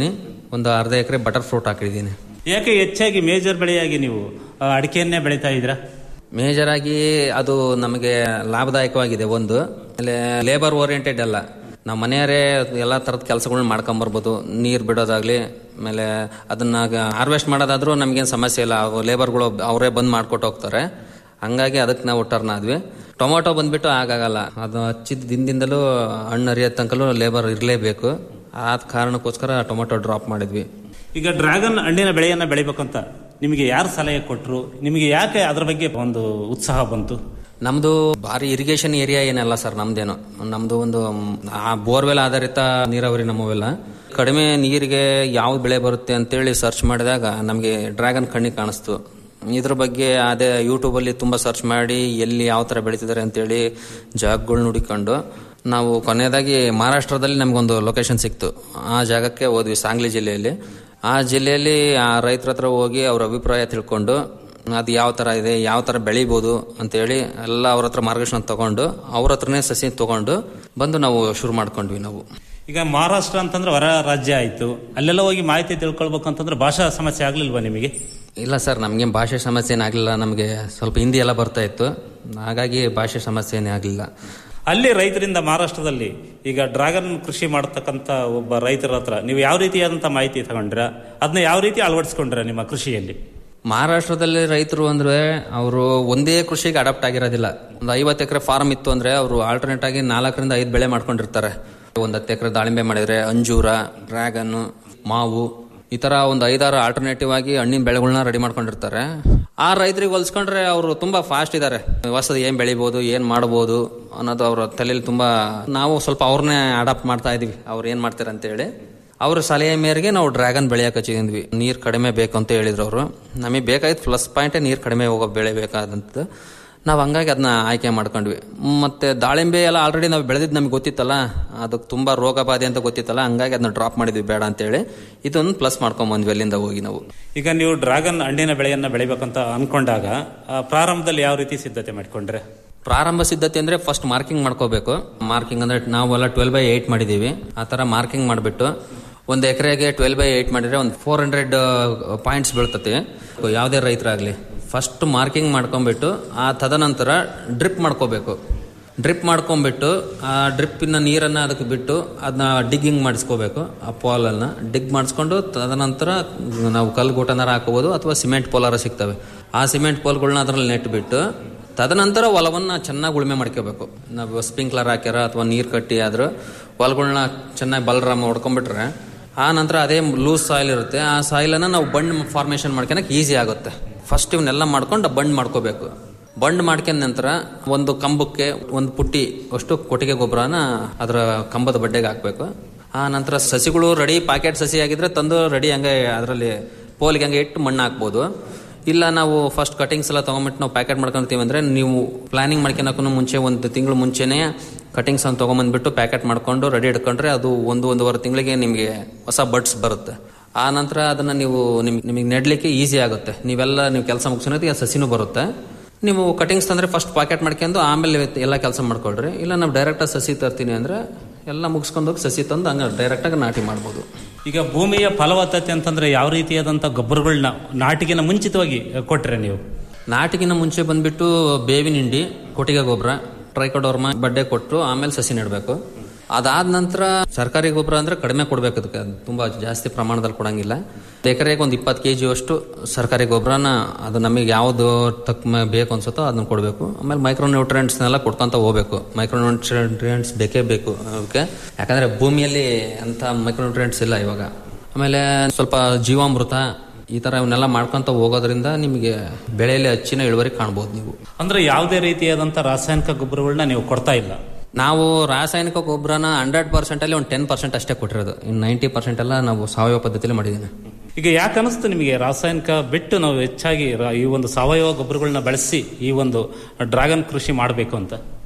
ಒಂದು ಅರ್ಧ ಎಕರೆ ಬಟರ್ ಫ್ರೂಟ್ ಹಾಕಿದ್ದೀನಿ ಯಾಕೆ ಹೆಚ್ಚಾಗಿ ಮೇಜರ್ ಬೆಳೆಯಾಗಿ ನೀವು ಆ, ಅಡಿಕೆಯನ್ನೇ ಬೆಳೀತಾ ಇದ್ದೀರಾ ಮೇಜರ್ ಆಗಿ ಅದು ನಮಗೆ ಲಾಭದಾಯಕವಾಗಿದೆ ಒಂದು ಆಮೇಲೆ ಲೇಬರ್ ಓರಿಯೆಂಟೆಡ್ ಅಲ್ಲ ನಾವು ಮನೆಯವರೇ ಎಲ್ಲ ಥರದ ಕೆಲಸಗಳನ್ನ ಮಾಡ್ಕೊಂಬರ್ಬೋದು ನೀರು ಬಿಡೋದಾಗ್ಲಿ ಆಮೇಲೆ ಅದನ್ನ ಹಾರ್ವೆಸ್ಟ್ ಮಾಡೋದಾದ್ರೂ ನಮಗೇನು ಸಮಸ್ಯೆ ಇಲ್ಲ ಲೇಬರ್ಗಳು ಅವರೇ ಬಂದು ಮಾಡ್ಕೊಟ್ಟು ಹೋಗ್ತಾರೆ ಹಂಗಾಗಿ ಅದಕ್ಕೆ ನಾವು ಟರ್ನ್ ಆದ್ವಿ ಟೊಮೊಟೊ ಬಂದ್ಬಿಟ್ಟು ಆಗಾಗಲ್ಲ ಅದು ಹಚ್ಚಿದ ದಿನದಿಂದಲೂ ಹಣ್ಣು ಹರಿಯೋ ತನಕಲೂ ಲೇಬರ್ ಇರಲೇಬೇಕು ಆ ಕಾರಣಕ್ಕೋಸ್ಕರ ಟೊಮೊಟೊ ಡ್ರಾಪ್ ಮಾಡಿದ್ವಿ ಈಗ ಡ್ರ್ಯಾಗನ್ ಹಣ್ಣಿನ ಬೆಳೆಯನ್ನ ಬೆಳಿಬೇಕಂತ ನಿಮಗೆ ಯಾರು ಸಲಹೆ ಕೊಟ್ಟರು ನಿಮಗೆ ಯಾಕೆ ಅದ್ರ ಬಗ್ಗೆ ಒಂದು ಉತ್ಸಾಹ ಬಂತು ನಮ್ದು ಭಾರಿ ಇರಿಗೇಷನ್ ಏರಿಯಾ ಏನಲ್ಲ ಸರ್ ನಮ್ದೇನು ನಮ್ದು ಒಂದು ಮ್, ಆ ಬೋರ್ವೆಲ್ ಆಧಾರಿತ ನೀರಾವರಿ ನಮ್ಮವೆಲ್ಲ ಕಡಿಮೆ ನೀರಿಗೆ ಯಾವ ಬೆಳೆ ಬರುತ್ತೆ ಅಂತೇಳಿ ಸರ್ಚ್ ಮಾಡಿದಾಗ ನಮಗೆ ಡ್ರ್ಯಾಗನ್ ಕಣ್ಣಿಗೆ ಕಾಣಿಸ್ತು ಇದ್ರ ಬಗ್ಗೆ ಅದೇ ಯೂಟ್ಯೂಬಲ್ಲಿ ತುಂಬ ಸರ್ಚ್ ಮಾಡಿ ಎಲ್ಲಿ ಯಾವ ಥರ ಬೆಳೀತಿದ್ದಾರೆ ಅಂತೇಳಿ ಜಾಗಗಳನ್ನ ಹುಡುಕೊಂಡು ನಾವು ಕೊನೆಯದಾಗಿ ಮಹಾರಾಷ್ಟ್ರದಲ್ಲಿ ನಮಗೊಂದು ಲೊಕೇಶನ್ ಸಿಕ್ತು ಆ ಜಾಗಕ್ಕೆ ಹೋದ್ವಿ ಸಾಂಗ್ಲಿ ಜಿಲ್ಲೆಯಲ್ಲಿ ಆ ಜಿಲ್ಲೆಯಲ್ಲಿ ಆ ರೈತರ ಹತ್ರ ಹೋಗಿ ಅವ್ರ ಅಭಿಪ್ರಾಯ ತಿಳ್ಕೊಂಡು ಅದು ಯಾವ ಥರ ಇದೆ ಯಾವ ಥರ ಬೆಳಿಬೋದು ಅಂತೇಳಿ ಎಲ್ಲ ಅವ್ರ ಹತ್ರ ಮಾರ್ಗದರ್ಶನ ತಗೊಂಡು ಅವ್ರ ಹತ್ರನೇ ಸಸಿ ತಗೊಂಡು ಬಂದು ನಾವು ಶುರು ಮಾಡ್ಕೊಂಡ್ವಿ ನಾವು ಈಗ ಮಹಾರಾಷ್ಟ್ರ ಅಂತಂದ್ರೆ ಹೊರ ರಾಜ್ಯ ಆಯ್ತು ಅಲ್ಲೆಲ್ಲ ಹೋಗಿ ಮಾಹಿತಿ ತಿಳ್ಕೊಳ್ಬೇಕು ಅಂತಂದ್ರೆ ಭಾಷಾ ಸಮಸ್ಯೆ ಆಗ್ಲಿಲ್ವಾ ನಿಮಗೆ ಇಲ್ಲ ಸರ್ ನಮಗೆ ಭಾಷೆ ಸಮಸ್ಯೆ ಏನಾಗಲಿಲ್ಲ ನಮಗೆ ಸ್ವಲ್ಪ ಹಿಂದಿ ಎಲ್ಲ ಬರ್ತಾ ಇತ್ತು ಹಾಗಾಗಿ ಭಾಷೆ ಸಮಸ್ಯೆ ಏನೇ ಆಗಲಿಲ್ಲ ಅಲ್ಲಿ ರೈತರಿಂದ ಮಹಾರಾಷ್ಟ್ರದಲ್ಲಿ ಈಗ ಡ್ರ್ಯಾಗನ್ ಕೃಷಿ ಮಾಡತಕ್ಕಂತ ಒಬ್ಬ ರೈತರ ಹತ್ರ ನೀವು ಯಾವ ರೀತಿಯಾದಂತ ಮಾಹಿತಿ ತಗೊಂಡ್ರ ಅದನ್ನ ಯಾವ ರೀತಿ ಅಳವಡಿಸ್ಕೊಂಡ್ರ ನಿಮ್ಮ ಕೃಷಿಯಲ್ಲಿ ಮಹಾರಾಷ್ಟ್ರದಲ್ಲಿ ರೈತರು ಅಂದ್ರೆ ಅವರು ಒಂದೇ ಕೃಷಿಗೆ ಅಡಾಪ್ಟ್ ಆಗಿರೋದಿಲ್ಲ ಒಂದು ಐವತ್ತು ಎಕರೆ ಫಾರ್ಮ್ ಇತ್ತು ಅಂದ್ರೆ ಅವರು ಆಲ್ಟರ್ನೇಟ್ ಆಗಿ ನಾಲ್ಕರಿಂದ ಐದು ಬೆಳೆ ಮಾಡ್ಕೊಂಡಿರ್ತಾರೆ ಒಂದು ಹತ್ತು ಎಕರೆ ದಾಳಿಂಬೆ ಮಾಡಿದ್ರೆ ಅಂಜೂರ ಡ್ರ್ಯಾಗನ್ ಮಾವು ಈ ತರ ಒಂದು ಐದಾರು ಆಲ್ಟರ್ನೇಟಿವ್ ಆಗಿ ಹಣ್ಣಿನ ಬೆಳೆಗಳನ್ನ ರೆಡಿ ಮಾಡ್ಕೊಂಡಿರ್ತಾರೆ ಆ ರೈತರಿಗೆ ಹೋಲಿಸ್ಕೊಂಡ್ರೆ ಅವರು ತುಂಬಾ ಫಾಸ್ಟ್ ಇದ್ದಾರೆ ಹೊಸದು ಏನ್ ಬೆಳಿಬೋದು ಏನ್ ಮಾಡ್ಬೋದು ಅನ್ನೋದು ಅವ್ರ ತಲೆಯಲ್ಲಿ ತುಂಬಾ ನಾವು ಸ್ವಲ್ಪ ಅವ್ರನ್ನೇ ಅಡಾಪ್ಟ್ ಮಾಡ್ತಾ ಇದೀವಿ ಅವ್ರು ಏನ್ ಮಾಡ್ತಾರೆ ಅಂತ ಹೇಳಿ ಅವ್ರ ಸಲಹೆ ಮೇರೆಗೆ ನಾವು ಡ್ರ್ಯಾಗನ್ ಬೆಳೆಯಕ್ಕೆ ಹಚ್ಚಿದ್ವಿ ನೀರು ಕಡಿಮೆ ಬೇಕು ಅಂತ ಹೇಳಿದ್ರು ಅವರು ನಮಗೆ ಬೇಕಾಗಿತ್ತು ಪ್ಲಸ್ ಪಾಯಿಂಟೇ ನೀರು ಕಡಿಮೆ ಹೋಗೋ ಬೆಳೆ ಬೇಕಾದಂಥದ್ದು ನಾವು ಹಂಗಾಗಿ ಅದನ್ನ ಆಯ್ಕೆ ಮಾಡ್ಕೊಂಡ್ವಿ ಮತ್ತೆ ದಾಳಿಂಬೆ ಎಲ್ಲ ಆಲ್ರೆಡಿ ನಾವು ಬೆಳೆದಿದ್ದು ನಮ್ಗೆ ಗೊತ್ತಿತ್ತಲ್ಲ ಅದಕ್ಕೆ ತುಂಬಾ ರೋಗ ಬಾಧೆ ಅಂತ ಗೊತ್ತಿತ್ತಲ್ಲ ಹಂಗಾಗಿ ಅದನ್ನ ಡ್ರಾಪ್ ಮಾಡಿದ್ವಿ ಬೇಡ ಅಂತೇಳಿ ಇದೊಂದು ಪ್ಲಸ್ ಮಾಡ್ಕೊಂಡ್ ಬಂದ್ವಿ ಅಲ್ಲಿಂದ ಹೋಗಿ ನಾವು ಈಗ ನೀವು ಡ್ರ್ಯಾಗನ್ ಹಣ್ಣಿನ ಬೆಳೆಯನ್ನ ಬೆಳಿಬೇಕಂತ ಅನ್ಕೊಂಡಾಗ ಆ, ಪ್ರಾರಂಭದಲ್ಲಿ ಯಾವ ರೀತಿ ಸಿದ್ಧತೆ ಮಾಡ್ಕೊಂಡ್ರೆ ಪ್ರಾರಂಭ ಸಿದ್ಧತೆ ಅಂದ್ರೆ ಫಸ್ಟ್ ಮಾರ್ಕಿಂಗ್ ಮಾಡ್ಕೋಬೇಕು ಮಾರ್ಕಿಂಗ್ ಅಂದ್ರೆ ನಾವೆಲ್ಲ ಟ್ವೆಲ್ ಬೈ ಏಟ್ ಮಾಡಿದೀವಿ ಆ ತರ ಮಾರ್ಕಿಂಗ್ ಮಾಡಿಬಿಟ್ಟು ಒಂದು ಎಕರೆಗೆ ಟ್ವೆಲ್ ಬೈ ಏಟ್ ಮಾಡಿದ್ರೆ ಒಂದು ಫೋರ್ ಹಂಡ್ರೆಡ್ ಪಾಯಿಂಟ್ಸ್ ಬೀಳ್ತತೆ ಯಾವುದೇ ರೈತರಾಗ್ಲಿ ಫಸ್ಟ್ ಮಾರ್ಕಿಂಗ್ ಮಾಡ್ಕೊಂಡ್ಬಿಟ್ಟು ಆ ತದನಂತರ ಡ್ರಿಪ್ ಮಾಡ್ಕೋಬೇಕು ಡ್ರಿಪ್ ಮಾಡ್ಕೊಂಡ್ಬಿಟ್ಟು ಆ ಡ್ರಿಪ್ಪಿನ ನೀರನ್ನ ಅದಕ್ಕೆ ಬಿಟ್ಟು ಅದನ್ನ ಡಿಗ್ಗಿಂಗ್ ಮಾಡಿಸ್ಕೋಬೇಕು ಆ ಪೋಲನ್ನ ಡಿಗ್ ಮಾಡಿಸ್ಕೊಂಡು ತದನಂತರ ನಾವು ಕಲ್ಗುಟನಾರ ಹಾಕೋಬಹುದು ಅಥವಾ ಸಿಮೆಂಟ್ ಪೋಲಾರ ಸಿಗ್ತವೆ ಆ ಸಿಮೆಂಟ್ ಪೋಲ್ಗಳನ್ನ ಅದ್ರಲ್ಲಿ ನೆಟ್ ಬಿಟ್ಟು ತದನಂತರ ಹೊಲವನ್ನ ಚೆನ್ನಾಗಿ ಉಳುಮೆ ಮಾಡ್ಕೋಬೇಕು ನಾವು ಸ್ಪ್ರಿಂಕ್ಲರ್ ಹಾಕ್ಯಾರ ಅಥವಾ ನೀರು ಕಟ್ಟಿ ಆದ್ರೂ ಹೊಲಗಳನ್ನ ಚೆನ್ನಾಗಿ ಬಲರಾಮ ಹೊಡ್ಕೊಂಡ್ಬಿಟ್ರೆ ಆ ನಂತರ ಅದೇ ಲೂಸ್ ಸಾಯಿಲ್ ಇರುತ್ತೆ ಆ ಸಾಯಿಲನ್ನ ನಾವು ಬಂಡ್ ಫಾರ್ಮೇಶನ್ ಮಾಡ್ಕೊಳಕ್ ಈಸಿ ಆಗುತ್ತೆ ಫಸ್ಟ್ ಇವನ್ನೆಲ್ಲ ಮಾಡ್ಕೊಂಡು ಬಂಡ್ ಮಾಡ್ಕೋಬೇಕು ಬಂಡ್ ಮಾಡ್ಕೊಂಡ ನಂತರ ಒಂದು ಕಂಬಕ್ಕೆ ಒಂದು ಪುಟ್ಟಿ ಅಷ್ಟು ಕೊಟ್ಟಿಗೆ ಗೊಬ್ಬರನ ಅದರ ಕಂಬದ ಬಡ್ಡೆಗೆ ಹಾಕ್ಬೇಕು ಆ ನಂತರ ಸಸಿಗಳು ರೆಡಿ ಪ್ಯಾಕೆಟ್ ಸಸಿ ಆಗಿದ್ರೆ ತಂದು ರೆಡಿ ಹಂಗೆ ಅದರಲ್ಲಿ ಪೋಲಿಗೆ ಹಂಗೆ ಇಟ್ಟು ಮಣ್ಣು ಹಾಕ್ಬೋದು ಇಲ್ಲ ನಾವು ಫಸ್ಟ್ ಕಟಿಂಗ್ಸ್ ಎಲ್ಲ ತಗೊಂಬಿಟ್ಟು ನಾವು ಪ್ಯಾಕೆಟ್ ಮಾಡ್ಕೊಂತೀವಿ ಅಂದ್ರೆ ನೀವು ಪ್ಲಾನಿಂಗ್ ಮಾಡ್ಕೊಳಕ್ಕೂ ಮುಂಚೆ ಒಂದು ತಿಂಗಳು ಮುಂಚೆನೇ ಕಟಿಂಗ್ಸ್ ಅನ್ನು ತಗೊಂಬಂದ್ಬಿಟ್ಟು ಪ್ಯಾಕೆಟ್ ಮಾಡ್ಕೊಂಡು ರೆಡಿ ಇಟ್ಕೊಂಡ್ರೆ ಅದು ಒಂದು ಒಂದೂವರೆ ತಿಂಗಳಿಗೆ ನಿಮಗೆ ಹೊಸ ಬಡ್ಸ್ ಬರುತ್ತೆ ಆ ನಂತರ ಅದನ್ನ ನೀವು ನಿಮ್ಗೆ ನಿಮಗೆ ನೆಡ್ಲಿಕ್ಕೆ ಈಸಿ ಆಗುತ್ತೆ ನೀವೆಲ್ಲ ನೀವು ಕೆಲಸ ಮುಗಿಸೋದಕ್ಕೆ ಸಸಿನೂ ಬರುತ್ತೆ ನೀವು ಕಟಿಂಗ್ಸ್ ತಂದ್ರೆ ಫಸ್ಟ್ ಪ್ಯಾಕೆಟ್ ಮಾಡ್ಕೊಂಡು ಆಮೇಲೆ ಎಲ್ಲ ಕೆಲಸ ಮಾಡ್ಕೊಳ್ರಿ ಇಲ್ಲ ನಾವು ಡೈರೆಕ್ಟಾಗಿ ಸಸಿ ತರ್ತೀನಿ ಅಂದ್ರೆ ಎಲ್ಲ ಮುಗಿಸ್ಕೊಂಡು ಹೋಗಿ ಸಸಿ ತಂದು ಹಂಗೆ ಡೈರೆಕ್ಟಾಗಿ ನಾಟಿ ಮಾಡ್ಬೋದು ಈಗ ಭೂಮಿಯ ಫಲವತ್ತತೆ ಅಂತಂದ್ರೆ ಯಾವ ರೀತಿಯಾದಂತ ಗೊಬ್ಬರಗಳನ್ನ ನಾಟಿಗೆನ ಮುಂಚಿತವಾಗಿ ಕೊಟ್ರೆ ನೀವು ನಾಟಿಗಿನ ಮುಂಚೆ ಬಂದ್ಬಿಟ್ಟು ಬೇವಿನ ಹಿಂಡಿ ಕೊಟ್ಟಿಗೆ ಗೊಬ್ಬರ ಟ್ರೈಕೋಡೋರ್ಮ ಬಡ್ಡೆ ಕೊಟ್ಟು ಆಮೇಲೆ ಸಸಿ ನೆಡಬೇಕು ಅದಾದ ನಂತರ ಸರ್ಕಾರಿ ಗೊಬ್ಬರ ಅಂದ್ರೆ ಕಡಿಮೆ ಕೊಡ್ಬೇಕು ಅದಕ್ಕೆ ಅದು ತುಂಬಾ ಜಾಸ್ತಿ ಪ್ರಮಾಣದಲ್ಲಿ ಕೊಡಂಗಿಲ್ಲ ಎಕರೆಗೆ ಒಂದು ಇಪ್ಪತ್ತು ಕೆ ಜಿ ಅಷ್ಟು ಸರ್ಕಾರಿ ಗೊಬ್ಬರನ ಅದು ನಮಗೆ ಯಾವ್ದು ತಕ್ಕ ಬೇಕು ಅನ್ಸುತ್ತೋ ಅದನ್ನ ಕೊಡಬೇಕು ಆಮೇಲೆ ಮೈಕ್ರೋ ನ್ಯೂಟ್ರಿಯೆಂಟ್ಸ್ನೆಲ್ಲ ಕೊಡ್ಕೊಂತ ಹೋಗ್ಬೇಕು ಮೈಕ್ರೋ ನ್ಯೂಟ್ರಿಯೆಂಟ್ಸ್ ಬೇಕೇ ಬೇಕು ಅದಕ್ಕೆ ಯಾಕಂದ್ರೆ ಭೂಮಿಯಲ್ಲಿ ಅಂತ ಮೈಕ್ರೋ ನ್ಯೂಟ್ರಿಯೆಂಟ್ಸ್ ಇಲ್ಲ ಇವಾಗ ಆಮೇಲೆ ಸ್ವಲ್ಪ ಜೀವಾಮೃತ ಈ ತರ ಇವನ್ನೆಲ್ಲ ಮಾಡ್ಕೊಂತ ಹೋಗೋದ್ರಿಂದ ನಿಮಗೆ ಬೆಳೆಯಲ್ಲಿ ಹೆಚ್ಚಿನ ಇಳುವರಿ ಕಾಣ್ಬೋದು ನೀವು ಅಂದ್ರೆ ಯಾವುದೇ ರೀತಿಯಾದಂತ ರಾಸಾಯನಿಕ ಗೊಬ್ಬರಗಳನ್ನ ನೀವು ಕೊಡ್ತಾ ಇಲ್ಲ ನಾವು ರಾಸಾಯನಿಕ ಗೊಬ್ಬರನ ಹಂಡ್ರೆಡ್ ಪರ್ಸೆಂಟ್ ಅಲ್ಲಿ ಒಂದು ಟೆನ್ ಪರ್ಸೆಂಟ್ ಅಷ್ಟೇ ಕೊಟ್ಟಿರೋದು ಇನ್ನು ನೈಂಟಿ ಪರ್ಸೆಂಟ್ ಎಲ್ಲ ನಾವು ಸಾವಯವ ಪದ್ಧತಿಯಲ್ಲಿ ಮಾಡಿದ್ದೀನಿ ಈಗ ಯಾಕೆ ಅನಿಸ್ತು ನಿಮಗೆ ರಾಸಾಯನಿಕ ಬಿಟ್ಟು ನಾವು ಹೆಚ್ಚಾಗಿ ರ- ಈ ಒಂದು ಸಾವಯವ ಗೊಬ್ಬರಗಳನ್ನ ಬಳಸಿ ಈ ಒಂದು ಡ್ರ್ಯಾಗನ್ ಕೃಷಿ ಮಾಡಬೇಕು ಅಂತ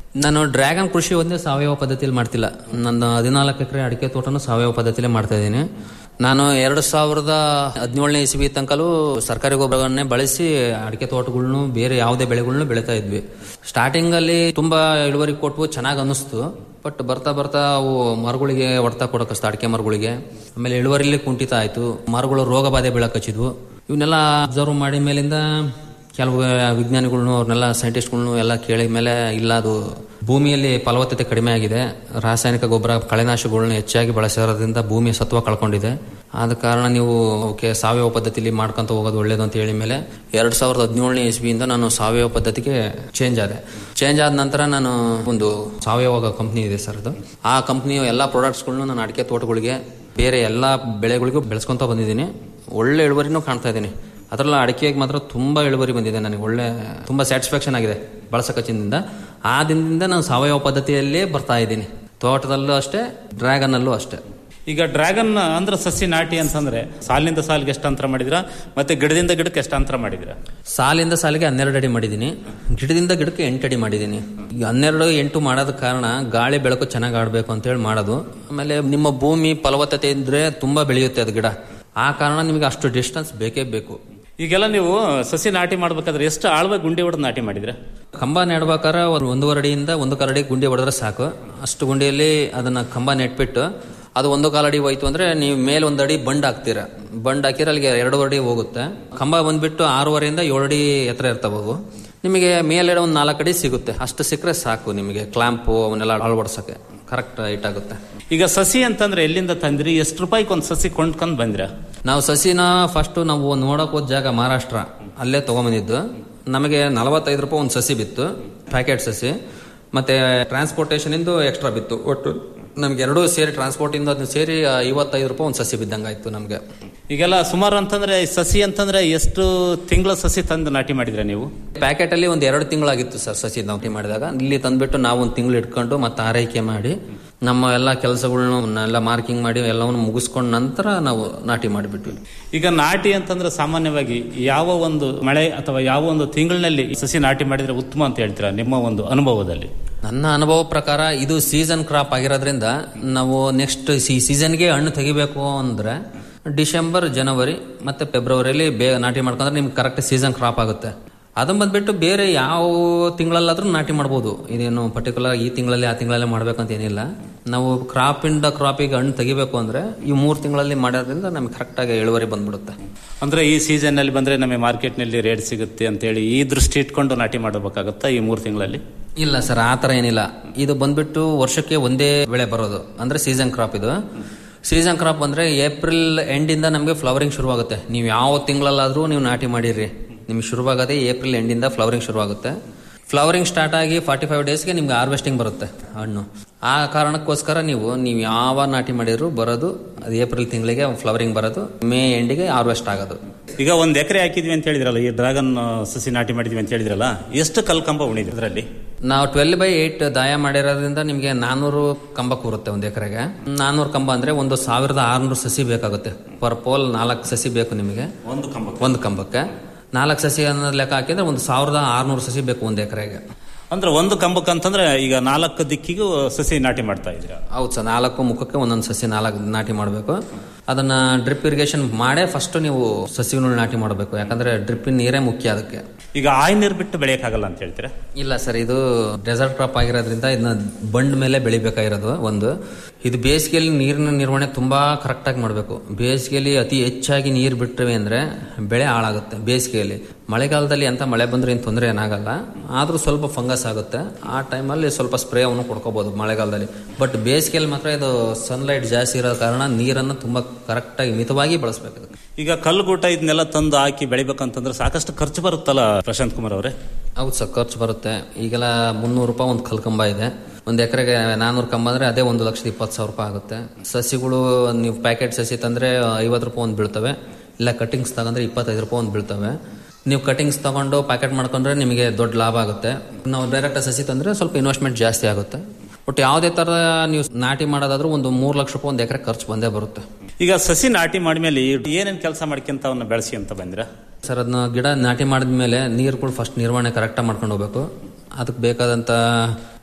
ನಾನು ಡ್ರ್ಯಾಗನ್ ಕೃಷಿ ಒಂದೇ ಸಾವಯವ ಪದ್ಧತಿಯಲ್ಲಿ ಮಾಡ್ತಿಲ್ಲ ನನ್ನ ಹದಿನಾಲ್ಕು ಎಕರೆ ಅಡಿಕೆ ತೋಟನು ಸಾವಯವ ಪದ್ಧತಿಯಲ್ಲೇ ಮಾಡ್ತಾ ಇದ್ದೀನಿ ನಾನು ಎರಡು ಸಾವಿರದ ಹದಿನೇಳನೇ ಇಸ್ವಿ ತನಕಲೂ ಸರ್ಕಾರಿ ಗೊಬ್ಬರವನ್ನೇ ಬಳಸಿ ಅಡಿಕೆ ತೋಟಗಳ್ನು ಬೇರೆ ಯಾವುದೇ ಬೆಳೆಗಳ್ನು ಬೆಳೀತಾ ಇದ್ವಿ ಸ್ಟಾರ್ಟಿಂಗ್ ಅಲ್ಲಿ ತುಂಬಾ ಇಳುವರಿ ಕೊಟ್ಟು ಚೆನ್ನಾಗಿ ಅನ್ನಿಸ್ತು ಬಟ್ ಬರ್ತಾ ಬರ್ತಾ ಅವು ಮರಗಳಿಗೆ ಹೊಡ್ತಾ ಕೊಡಕಸ್ತ ಅಡಿಕೆ ಮರಗಳಿಗೆ ಆಮೇಲೆ ಇಳುವರಿಲಿ ಕುಂಠಿತ ಆಯ್ತು ಮರಗಳು ರೋಗ ಬಾಧೆ ಬೀಳಕ್ ಹಚ್ಚಿದ್ವು ಇವನ್ನೆಲ್ಲ ಅಬ್ಸರ್ವ್ ಮಾಡಿ ಮೇಲಿಂದ ಕೆಲವು ವಿಜ್ಞಾನಿಗಳ್ನು ಅವ್ರನ್ನೆಲ್ಲ ಸೈಂಟಿಸ್ಟ್ಗಳ್ನು ಎಲ್ಲ ಕೇಳಿದ ಮೇಲೆ ಇಲ್ಲ ಅದು ಭೂಮಿಯಲ್ಲಿ ಫಲವತ್ತತೆ ಕಡಿಮೆ ಆಗಿದೆ ರಾಸಾಯನಿಕ ಗೊಬ್ಬರ ಕಳೆನಾಶಕಗಳನ್ನ ಹೆಚ್ಚಾಗಿ ಬಳಸಿರೋದ್ರಿಂದ ಭೂಮಿಯ ಸತ್ವ ಕಳ್ಕೊಂಡಿದೆ ಆದ ಕಾರಣ ನೀವು ಅವಕ್ಕೆ ಸಾವಯವ ಪದ್ಧತಿಲಿ ಮಾಡ್ಕೊಂತ ಹೋಗೋದು ಒಳ್ಳೇದು ಅಂತ ಹೇಳಿ ಮೇಲೆ ಎರಡ್ ಸಾವಿರದ ಹದಿನೇಳನೇ ಇಸ್ವಿಯಿಂದ ನಾನು ಸಾವಯವ ಪದ್ಧತಿಗೆ ಚೇಂಜ್ ಆದೆ ಚೇಂಜ್ ಆದ ನಂತರ ನಾನು ಒಂದು ಸಾವಯವ ಕಂಪ್ನಿ ಇದೆ ಸರ್ ಅದು ಆ ಕಂಪ್ನಿಯ ಎಲ್ಲ ಪ್ರಾಡಕ್ಟ್ಸ್ಗಳನ್ನ ನಾನು ಅಡಿಕೆ ತೋಟಗಳಿಗೆ ಬೇರೆ ಎಲ್ಲ ಬೆಳೆಗಳಿಗೂ ಬೆಳೆಸ್ಕೊಂತ ಬಂದಿದ್ದೀನಿ ಒಳ್ಳೆ ಇಳುವರಿನೂ ಕಾಣ್ತಾ ಇದ್ದೀನಿ ಅದರಲ್ಲ ಅಡಿಕೆಗೆ ಮಾತ್ರ ತುಂಬಾ ಇಳುವರಿ ಬಂದಿದೆ ನನಗೆ ಒಳ್ಳೆ ತುಂಬಾ ಸ್ಯಾಟಿಸ್ಫ್ಯಾಕ್ಷನ್ ಆಗಿದೆ ಬಳಸಕಚ್ಚಿನಿಂದ ಆ ದಿನದಿಂದ ನಾನು ಸಾವಯವ ಪದ್ಧತಿಯಲ್ಲೇ ಬರ್ತಾ ಇದ್ದೀನಿ ತೋಟದಲ್ಲೂ ಅಷ್ಟೇ ಡ್ರ್ಯಾಗನ್ ಅಲ್ಲೂ ಅಷ್ಟೇ ಈಗ ಡ್ರ್ಯಾಗನ್ ಅಂದ್ರೆ ಸಸಿ ನಾಟಿ ಅಂತಂದ್ರೆ ಸಾಲಿನಿಂದ ಸಾಲಿಗೆ ಎಷ್ಟು ಅಂತರ ಮಾಡಿದ್ರ ಮತ್ತೆ ಗಿಡದಿಂದ ಗಿಡಕ್ಕೆ ಎಷ್ಟು ಅಂತರ ಮಾಡಿದ್ರ ಸಾಲಿಂದ ಸಾಲಿಗೆ ಹನ್ನೆರಡು ಅಡಿ ಮಾಡಿದ್ದೀನಿ ಗಿಡದಿಂದ ಗಿಡಕ್ಕೆ ಎಂಟು ಅಡಿ ಮಾಡಿದ್ದೀನಿ ಈಗ ಹನ್ನೆರಡು ಎಂಟು ಮಾಡೋದ ಕಾರಣ ಗಾಳಿ ಬೆಳಕು ಚೆನ್ನಾಗಿ ಆಡಬೇಕು ಅಂತೇಳಿ ಮಾಡೋದು ಆಮೇಲೆ ನಿಮ್ಮ ಭೂಮಿ ಫಲವತ್ತತೆ ಇದ್ರೆ ತುಂಬಾ ಬೆಳೆಯುತ್ತೆ ಅದು ಗಿಡ ಆ ಕಾರಣ ನಿಮಗೆ ಅಷ್ಟು ಡಿಸ್ಟೆನ್ಸ್ ಬೇಕೇ ಬೇಕು ಈಗೆಲ್ಲ ನೀವು ಸಸಿ ನಾಟಿ ಮಾಡ್ಬೇಕಾದ್ರೆ ಎಷ್ಟು ಆಳ್ವಾಗಿ ಗುಂಡಿ ಹೊಡೆದು ನಾಟಿ ಮಾಡಿದ್ರ ಕಂಬ ನೆಡ್ಬೇಕಾದ್ರೆ ಒಂದು ಒಂದೂವರೆ ಅಡಿಯಿಂದ ಒಂದು ಕಾಲಡಿ ಗುಂಡಿ ಹೊಡೆದ್ರೆ ಸಾಕು ಅಷ್ಟು ಗುಂಡಿಯಲ್ಲಿ ಅದನ್ನ ಕಂಬ ನೆಟ್ಬಿಟ್ಟು ಅದು ಒಂದು ಕಾಲಡಿ ಹೋಯ್ತು ಅಂದ್ರೆ ನೀವು ಮೇಲೆ ಒಂದು ಅಡಿ ಬಂಡ್ ಹಾಕ್ತೀರ ಬಂಡ್ ಹಾಕಿರ ಅಲ್ಲಿಗೆ ಎರಡು ಅಡಿ ಹೋಗುತ್ತೆ ಕಂಬ ಬಂದ್ಬಿಟ್ಟು ಆರೂವರೆಯಿಂದ ಏಳು ಅಡಿ ಎತ್ತರ ಇರ್ತಾವ ಅವು ನಿಮಗೆ ಮೇಲೆಡೆ ಒಂದು ನಾಲ್ಕು ಅಡಿ ಸಿಗುತ್ತೆ ಅಷ್ಟು ಸಿಕ್ಕರೆ ಸಾಕು ನಿಮಗೆ ಕ್ಲಾಂಪು ಅವನ್ನೆಲ್ಲ ಅಳವಡಿಸೋಕೆ ಕರೆಕ್ಟ್ ಹೈಟ್ ಆಗುತ್ತೆ ಈಗ ಸಸಿ ಅಂತಂದ್ರೆ ಎಲ್ಲಿಂದ ತಂದ್ರಿ ಎಷ್ಟು ರೂಪಾಯಿಗೆ ಒಂದು ಸಸಿ ಕೊಂಡ್ಕೊಂಡ್ ಬಂದ್ರ ನಾವು ಸಸಿನ ಫಸ್ಟ್ ನಾವು ನೋಡಕ್ ಹೋದ ಜಾಗ ಮಹಾರಾಷ್ಟ್ರ ಅಲ್ಲೇ ತಗೊಂಬಂದಿದ್ದು ನಮಗೆ ನಲವತ್ತೈದು ರೂಪಾಯಿ ಒಂದು ಸಸಿ ಬಿತ್ತು ಪ್ಯಾಕೆಟ್ ಸಸಿ ಮತ್ತೆ ಟ್ರಾನ್ಸ್ಪೋರ್ಟೇಷನ್ ಇಂದು ಎಕ್ಸ್ಟ್ರಾ ಬಿತ್ತು ಒಟ್ಟು ನಮ್ಗೆ ಎರಡೂ ಸೇರಿ ಟ್ರಾನ್ಸ್ಪೋರ್ಟ್ ಇಂದ ಅದ್ನ ಸೇರಿ ಐವತ್ತೈದು ರೂಪಾಯಿ ಒಂದು ಸಸಿ ಬಿದ್ದಂಗಾಯ್ತು ನಮ್ಗೆ ಈಗೆಲ್ಲ ಸುಮಾರು ಅಂತಂದ್ರೆ ಈ ಸಸಿ ಅಂತಂದ್ರೆ ಎಷ್ಟು ತಿಂಗಳ ಸಸಿ ತಂದು ನಾಟಿ ಮಾಡಿದ್ರ ನೀವು ಪ್ಯಾಕೆಟ್ ಅಲ್ಲಿ ಒಂದು ಎರಡು ತಿಂಗಳಾಗಿತ್ತು ಸರ್ ಸಸಿ ನಾಟಿ ಮಾಡಿದಾಗ ಇಲ್ಲಿ ತಂದ್ಬಿಟ್ಟು ನಾವು ಒಂದು ತಿಂಗಳು ಇಟ್ಕೊಂಡು ಮತ್ತೆ ಆರೈಕೆ ಮಾಡಿ ನಮ್ಮ ಎಲ್ಲ ಕೆಲಸಗಳನ್ನ ಎಲ್ಲ ಮಾರ್ಕಿಂಗ್ ಮಾಡಿ ಎಲ್ಲವನ್ನು ಮುಗಿಸ್ಕೊಂಡ ನಂತರ ನಾವು ನಾಟಿ ಮಾಡಿಬಿಟ್ವಿ ಈಗ ನಾಟಿ ಅಂತಂದ್ರೆ ಸಾಮಾನ್ಯವಾಗಿ ಯಾವ ಒಂದು ಮಳೆ ಅಥವಾ ಯಾವ ಒಂದು ತಿಂಗಳಿನಲ್ಲಿ ಸಸಿ ನಾಟಿ ಮಾಡಿದ್ರೆ ಉತ್ತಮ ಅಂತ ಹೇಳ್ತೀರಾ ನಿಮ್ಮ ಒಂದು ಅನುಭವದಲ್ಲಿ ನನ್ನ ಅನುಭವ ಪ್ರಕಾರ ಇದು ಸೀಸನ್ ಕ್ರಾಪ್ ಆಗಿರೋದ್ರಿಂದ ನಾವು ನೆಕ್ಸ್ಟ್ ಈ ಸೀಸನ್ಗೆ ಹಣ್ಣು ತೆಗಿಬೇಕು ಅಂದ್ರೆ ಡಿಸೆಂಬರ್ ಜನವರಿ ಮತ್ತೆ ಫೆಬ್ರವರಿಯಲ್ಲಿ ಬೇಗ ನಾಟಿ ಮಾಡ್ಕೊಂಡ್ರೆ ನಿಮ್ಗೆ ಕರೆಕ್ಟ್ ಸೀಸನ್ ಕ್ರಾಪ್ ಆಗುತ್ತೆ ಅದನ್ನ ಬಂದ್ಬಿಟ್ಟು ಬೇರೆ ಯಾವ ತಿಂಗಳಲ್ಲಾದ್ರೂ ನಾಟಿ ಮಾಡ್ಬೋದು ಇದೇನು ಪರ್ಟಿಕ್ಯುಲರ್ ಈ ತಿಂಗಳಲ್ಲಿ ಆ ತಿಂಗಳಲ್ಲಿ ಮಾಡ್ಬೇಕಂತ ಏನಿಲ್ಲ ನಾವು ಕ್ರಾಪ್ ಇಂದ ಕ್ರಾಪಿಗೆ ಹಣ್ಣು ತೆಗಿಬೇಕು ಅಂದ್ರೆ ಈ ಮೂರು ತಿಂಗಳಲ್ಲಿ ಮಾಡೋದ್ರಿಂದ ನಮ್ಗೆ ಕರೆಕ್ಟಾಗಿ ಇಳುವರಿ ಬಂದ್ಬಿಡುತ್ತೆ ಅಂದ್ರೆ ಈ ಸೀಸನ್ ನಲ್ಲಿ ಬಂದ್ರೆ ನಮಗೆ ಮಾರ್ಕೆಟ್ ನಲ್ಲಿ ರೇಟ್ ಸಿಗುತ್ತೆ ಅಂತ ಹೇಳಿ ಈ ದೃಷ್ಟಿ ಇಟ್ಕೊಂಡು ನಾಟಿ ಮಾಡಬೇಕಾಗತ್ತಾ ಈ ಮೂರು ತಿಂಗಳಲ್ಲಿ ಇಲ್ಲ ಸರ್ ಆ ಥರ ಏನಿಲ್ಲ ಇದು ಬಂದ್ಬಿಟ್ಟು ವರ್ಷಕ್ಕೆ ಒಂದೇ ಬೆಳೆ ಬರೋದು ಅಂದ್ರೆ ಸೀಸನ್ ಕ್ರಾಪ್ ಇದು ಸೀಸನ್ ಕ್ರಾಪ್ ಅಂದ್ರೆ ಏಪ್ರಿಲ್ ಎಂಡಿಂದ ನಮಗೆ ಫ್ಲವರಿಂಗ್ ಶುರುವಾಗುತ್ತೆ ನೀವು ಯಾವ ತಿಂಗಳಲ್ಲಾದ್ರೂ ನೀವು ನಾಟಿ ಮಾಡಿರಿ ನಿಮ್ಗೆ ಶುರುವಾಗೋದೇ ಏಪ್ರಿಲ್ ಎಂಡಿಂದ ಫ್ಲವರಿಂಗ್ ಶುರುವಾಗುತ್ತೆ ಫ್ಲವರಿಂಗ್ ಸ್ಟಾರ್ಟ್ ಆಗಿ ಫಾರ್ಟಿ ಫೈವ್ ಡೇಸ್ಗೆ ನಿಮ್ಗೆ ಹಾರ್ವೆಸ್ಟಿಂಗ್ ಬರುತ್ತೆ ಹಣ್ಣು ಆ ಕಾರಣಕ್ಕೋಸ್ಕರ ನೀವು ನೀವು ಯಾವ ನಾಟಿ ಮಾಡಿದ್ರು ಬರೋದು ಅದು ಏಪ್ರಿಲ್ ತಿಂಗಳಿಗೆ ಫ್ಲವರಿಂಗ್ ಬರೋದು ಮೇ ಎಂಡಿಗೆ ಹಾರ್ವೆಸ್ಟ್ ಆಗೋದು ಈಗ ಒಂದ್ ಎಕರೆ ಹಾಕಿದ್ವಿ ಅಂತ ಹೇಳಿದ್ರಲ್ಲ ಈ ಡ್ರ್ಯಾಗನ್ ಸಸಿ ನಾಟಿ ಮಾಡಿದ್ವಿ ಅಂತ ಹೇಳಿದ್ರಲ್ಲ ಎಷ್ಟು ಕಲ್ಕಂಬ ಉಣಿದ್ರಿ ಅದರಲ್ಲಿ ನಾವು ಟ್ವೆಲ್ ಬೈ ಏಟ್ ದಾಯ ಮಾಡಿರೋದ್ರಿಂದ ನಿಮಗೆ ನಾನೂರು ಕಂಬ ಕೂರುತ್ತೆ ಒಂದು ಎಕರೆಗೆ ನಾನೂರು ಕಂಬ ಅಂದ್ರೆ ಒಂದು ಸಾವಿರದ ಆರುನೂರು ಸಸಿ ಬೇಕಾಗುತ್ತೆ ಪರ್ ಪೋಲ್ ನಾಲ್ಕು ಸಸಿ ಬೇಕು ನಿಮಗೆ ಒಂದು ಕಂಬ ಒಂದು ಕಂಬಕ್ಕೆ ನಾಲ್ಕು ಸಸಿ ಅನ್ನೋ ಲೆಕ್ಕ ಹಾಕಿದ್ರೆ ಒಂದು ಸಾವಿರದ ಆರುನೂರು ಸಸಿ ಬೇಕು ಒಂದು ಎಕರೆಗೆ ಅಂದ್ರೆ ಒಂದು ಕಂಬಕ್ಕೆ ಅಂತಂದ್ರೆ ಈಗ ನಾಲ್ಕು ದಿಕ್ಕಿಗೂ ಸಸಿ ನಾಟಿ ಮಾಡ್ತಾ ಇದ್ದೀರಾ ಹೌದು ಸರ್ ನಾಲ್ಕು ಮುಖಕ್ಕೆ ಒಂದೊಂದು ಸಸಿ ನಾಲ್ಕು ನಾಟಿ ಮಾಡಬೇಕು ಅದನ್ನ ಡ್ರಿಪ್ ಇರಿಗೇಷನ್ ಮಾಡೇ ಫಸ್ಟ್ ನೀವು ಸಸಿಗಳನ್ನ ನಾಟಿ ಮಾಡಬೇಕು ಯಾಕಂದ್ರೆ ಡ್ರಿಪ್ಪಿನ ನೀರೇ ಮುಖ್ಯ ಅದಕ್ಕೆ ಈಗ ಆಯ್ ನೀರು ಬಿಟ್ಟು ಬೆಳೆಯಕ್ಕಾಗಲ್ಲ ಅಂತ ಹೇಳ್ತೀರಾ ಇಲ್ಲ ಸರ್ ಇದು ಡೆಸರ್ಟ್ ಕ್ರಾಪ್ ಆಗಿರೋದ್ರಿಂದ ಇದನ್ನ ಬಂಡ್ ಮೇಲೆ ಬೆಳಿಬೇಕಾಗಿರೋದು ಒಂದು ಇದು ಬೇಸಿಗೆಯಲ್ಲಿ ನೀರಿನ ನಿರ್ವಹಣೆ ತುಂಬಾ ಕರೆಕ್ಟಾಗಿ ಮಾಡಬೇಕು ಬೇಸಿಗೆಯಲ್ಲಿ ಅತಿ ಹೆಚ್ಚಾಗಿ ನೀರು ಬಿಟ್ಟರೆ ಅಂದ್ರೆ ಬೆಳೆ ಹಾಳಾಗುತ್ತೆ ಬೇಸಿಗೆಯಲ್ಲಿ ಮಳೆಗಾಲದಲ್ಲಿ ಅಂತ ಮಳೆ ಬಂದ್ರೆ ಏನು ತೊಂದರೆ ಏನಾಗಲ್ಲ ಆದ್ರೂ ಸ್ವಲ್ಪ ಫಂಗಸ್ ಆಗುತ್ತೆ ಆ ಟೈಮಲ್ಲಿ ಸ್ವಲ್ಪ ಸ್ಪ್ರೇ ಅವನ್ನು ಕೊಡ್ಕೋಬಹುದು ಮಳೆಗಾಲದಲ್ಲಿ ಬಟ್ ಬೇಸಿಗೆಯಲ್ಲಿ ಮಾತ್ರ ಇದು ಸನ್ಲೈಟ್ ಜಾಸ್ತಿ ಇರೋ ಕಾರಣ ನೀರನ್ನು ತುಂಬಾ ಕರೆಕ್ಟಾಗಿ ಮಿತವಾಗಿ ಬಳಸಬೇಕು ಇದಕ್ಕೆ ಈಗ ಕಲ್ಲುಗೂಟ ಇದನ್ನೆಲ್ಲ ತಂದು ಹಾಕಿ ಬೆಳಿಬೇಕಂತಂದ್ರೆ ಸಾಕಷ್ಟು ಖರ್ಚು ಬರುತ್ತಲ್ಲ ಪ್ರಶಾಂತ್ ಕುಮಾರ್ ಅವರೇ ಹೌದು ಸರ್ ಖರ್ಚು ಬರುತ್ತೆ ಈಗೆಲ್ಲ ಮುನ್ನೂರು ರೂಪಾಯಿ ಒಂದು ಕಲ್ ಕಂಬ ಇದೆ ಒಂದು ಎಕರೆಗೆ ನಾನ್ನೂರು ಕಂಬ ಅಂದ್ರೆ ಅದೇ ಒಂದು ಲಕ್ಷದ ಇಪ್ಪತ್ತು ಸಾವಿರ ರೂಪಾಯಿ ಆಗುತ್ತೆ ಸಸಿಗಳು ನೀವು ಪ್ಯಾಕೆಟ್ ಸಸಿ ತಂದ್ರೆ ಐವತ್ತು ರೂಪಾಯಿ ಒಂದು ಬೀಳ್ತವೆ ಇಲ್ಲ ಕಟಿಂಗ್ಸ್ ತಗೊಂಡ್ರೆ ಇಪ್ಪತ್ತೈದು ರೂಪಾಯಿ ಒಂದು ಬೀಳ್ತವೆ ನೀವು ಕಟಿಂಗ್ಸ್ ತಗೊಂಡು ಪ್ಯಾಕೆಟ್ ಮಾಡ್ಕೊಂಡ್ರೆ ನಿಮಗೆ ದೊಡ್ಡ ಲಾಭ ಆಗುತ್ತೆ ನಾವು ಡೈರೆಕ್ಟ್ ಸಸಿ ತಂದ್ರೆ ಸ್ವಲ್ಪ ಇನ್ವೆಸ್ಟ್ಮೆಂಟ್ ಜಾಸ್ತಿ ಆಗುತ್ತೆ ಬಟ್ ಯಾವುದೇ ತರ ನೀವು ನಾಟಿ ಮಾಡೋದಾದ್ರೂ ಒಂದು ಮೂರು ಲಕ್ಷ ರೂಪಾಯಿ ಒಂದು ಎಕರೆ ಖರ್ಚು ಬಂದೇ ಬರುತ್ತೆ ಈಗ ಸಸಿ ನಾಟಿ ಮಾಡಿದ್ಮೇಲೆ ಏನೇನ್ ಕೆಲಸ ಮಾಡ್ಕೊಂತ ಅವನ್ನ ಬೆಳೆಸಿ ಅಂತ ಬಂದಿರಾ ಸರ್ ಅದನ್ನ ಗಿಡ ನಾಟಿ ಮಾಡಿದ್ಮೇಲೆ ನೀರುಗಳು ಫಸ್ಟ್ ನಿರ್ವಹಣೆ ಕರೆಕ್ಟಾಗಿ ಮಾಡ್ಕೊಂಡು ಹೋಗ್ಬೇಕು ಅದಕ್ಕೆ ಬೇಕಾದಂಥ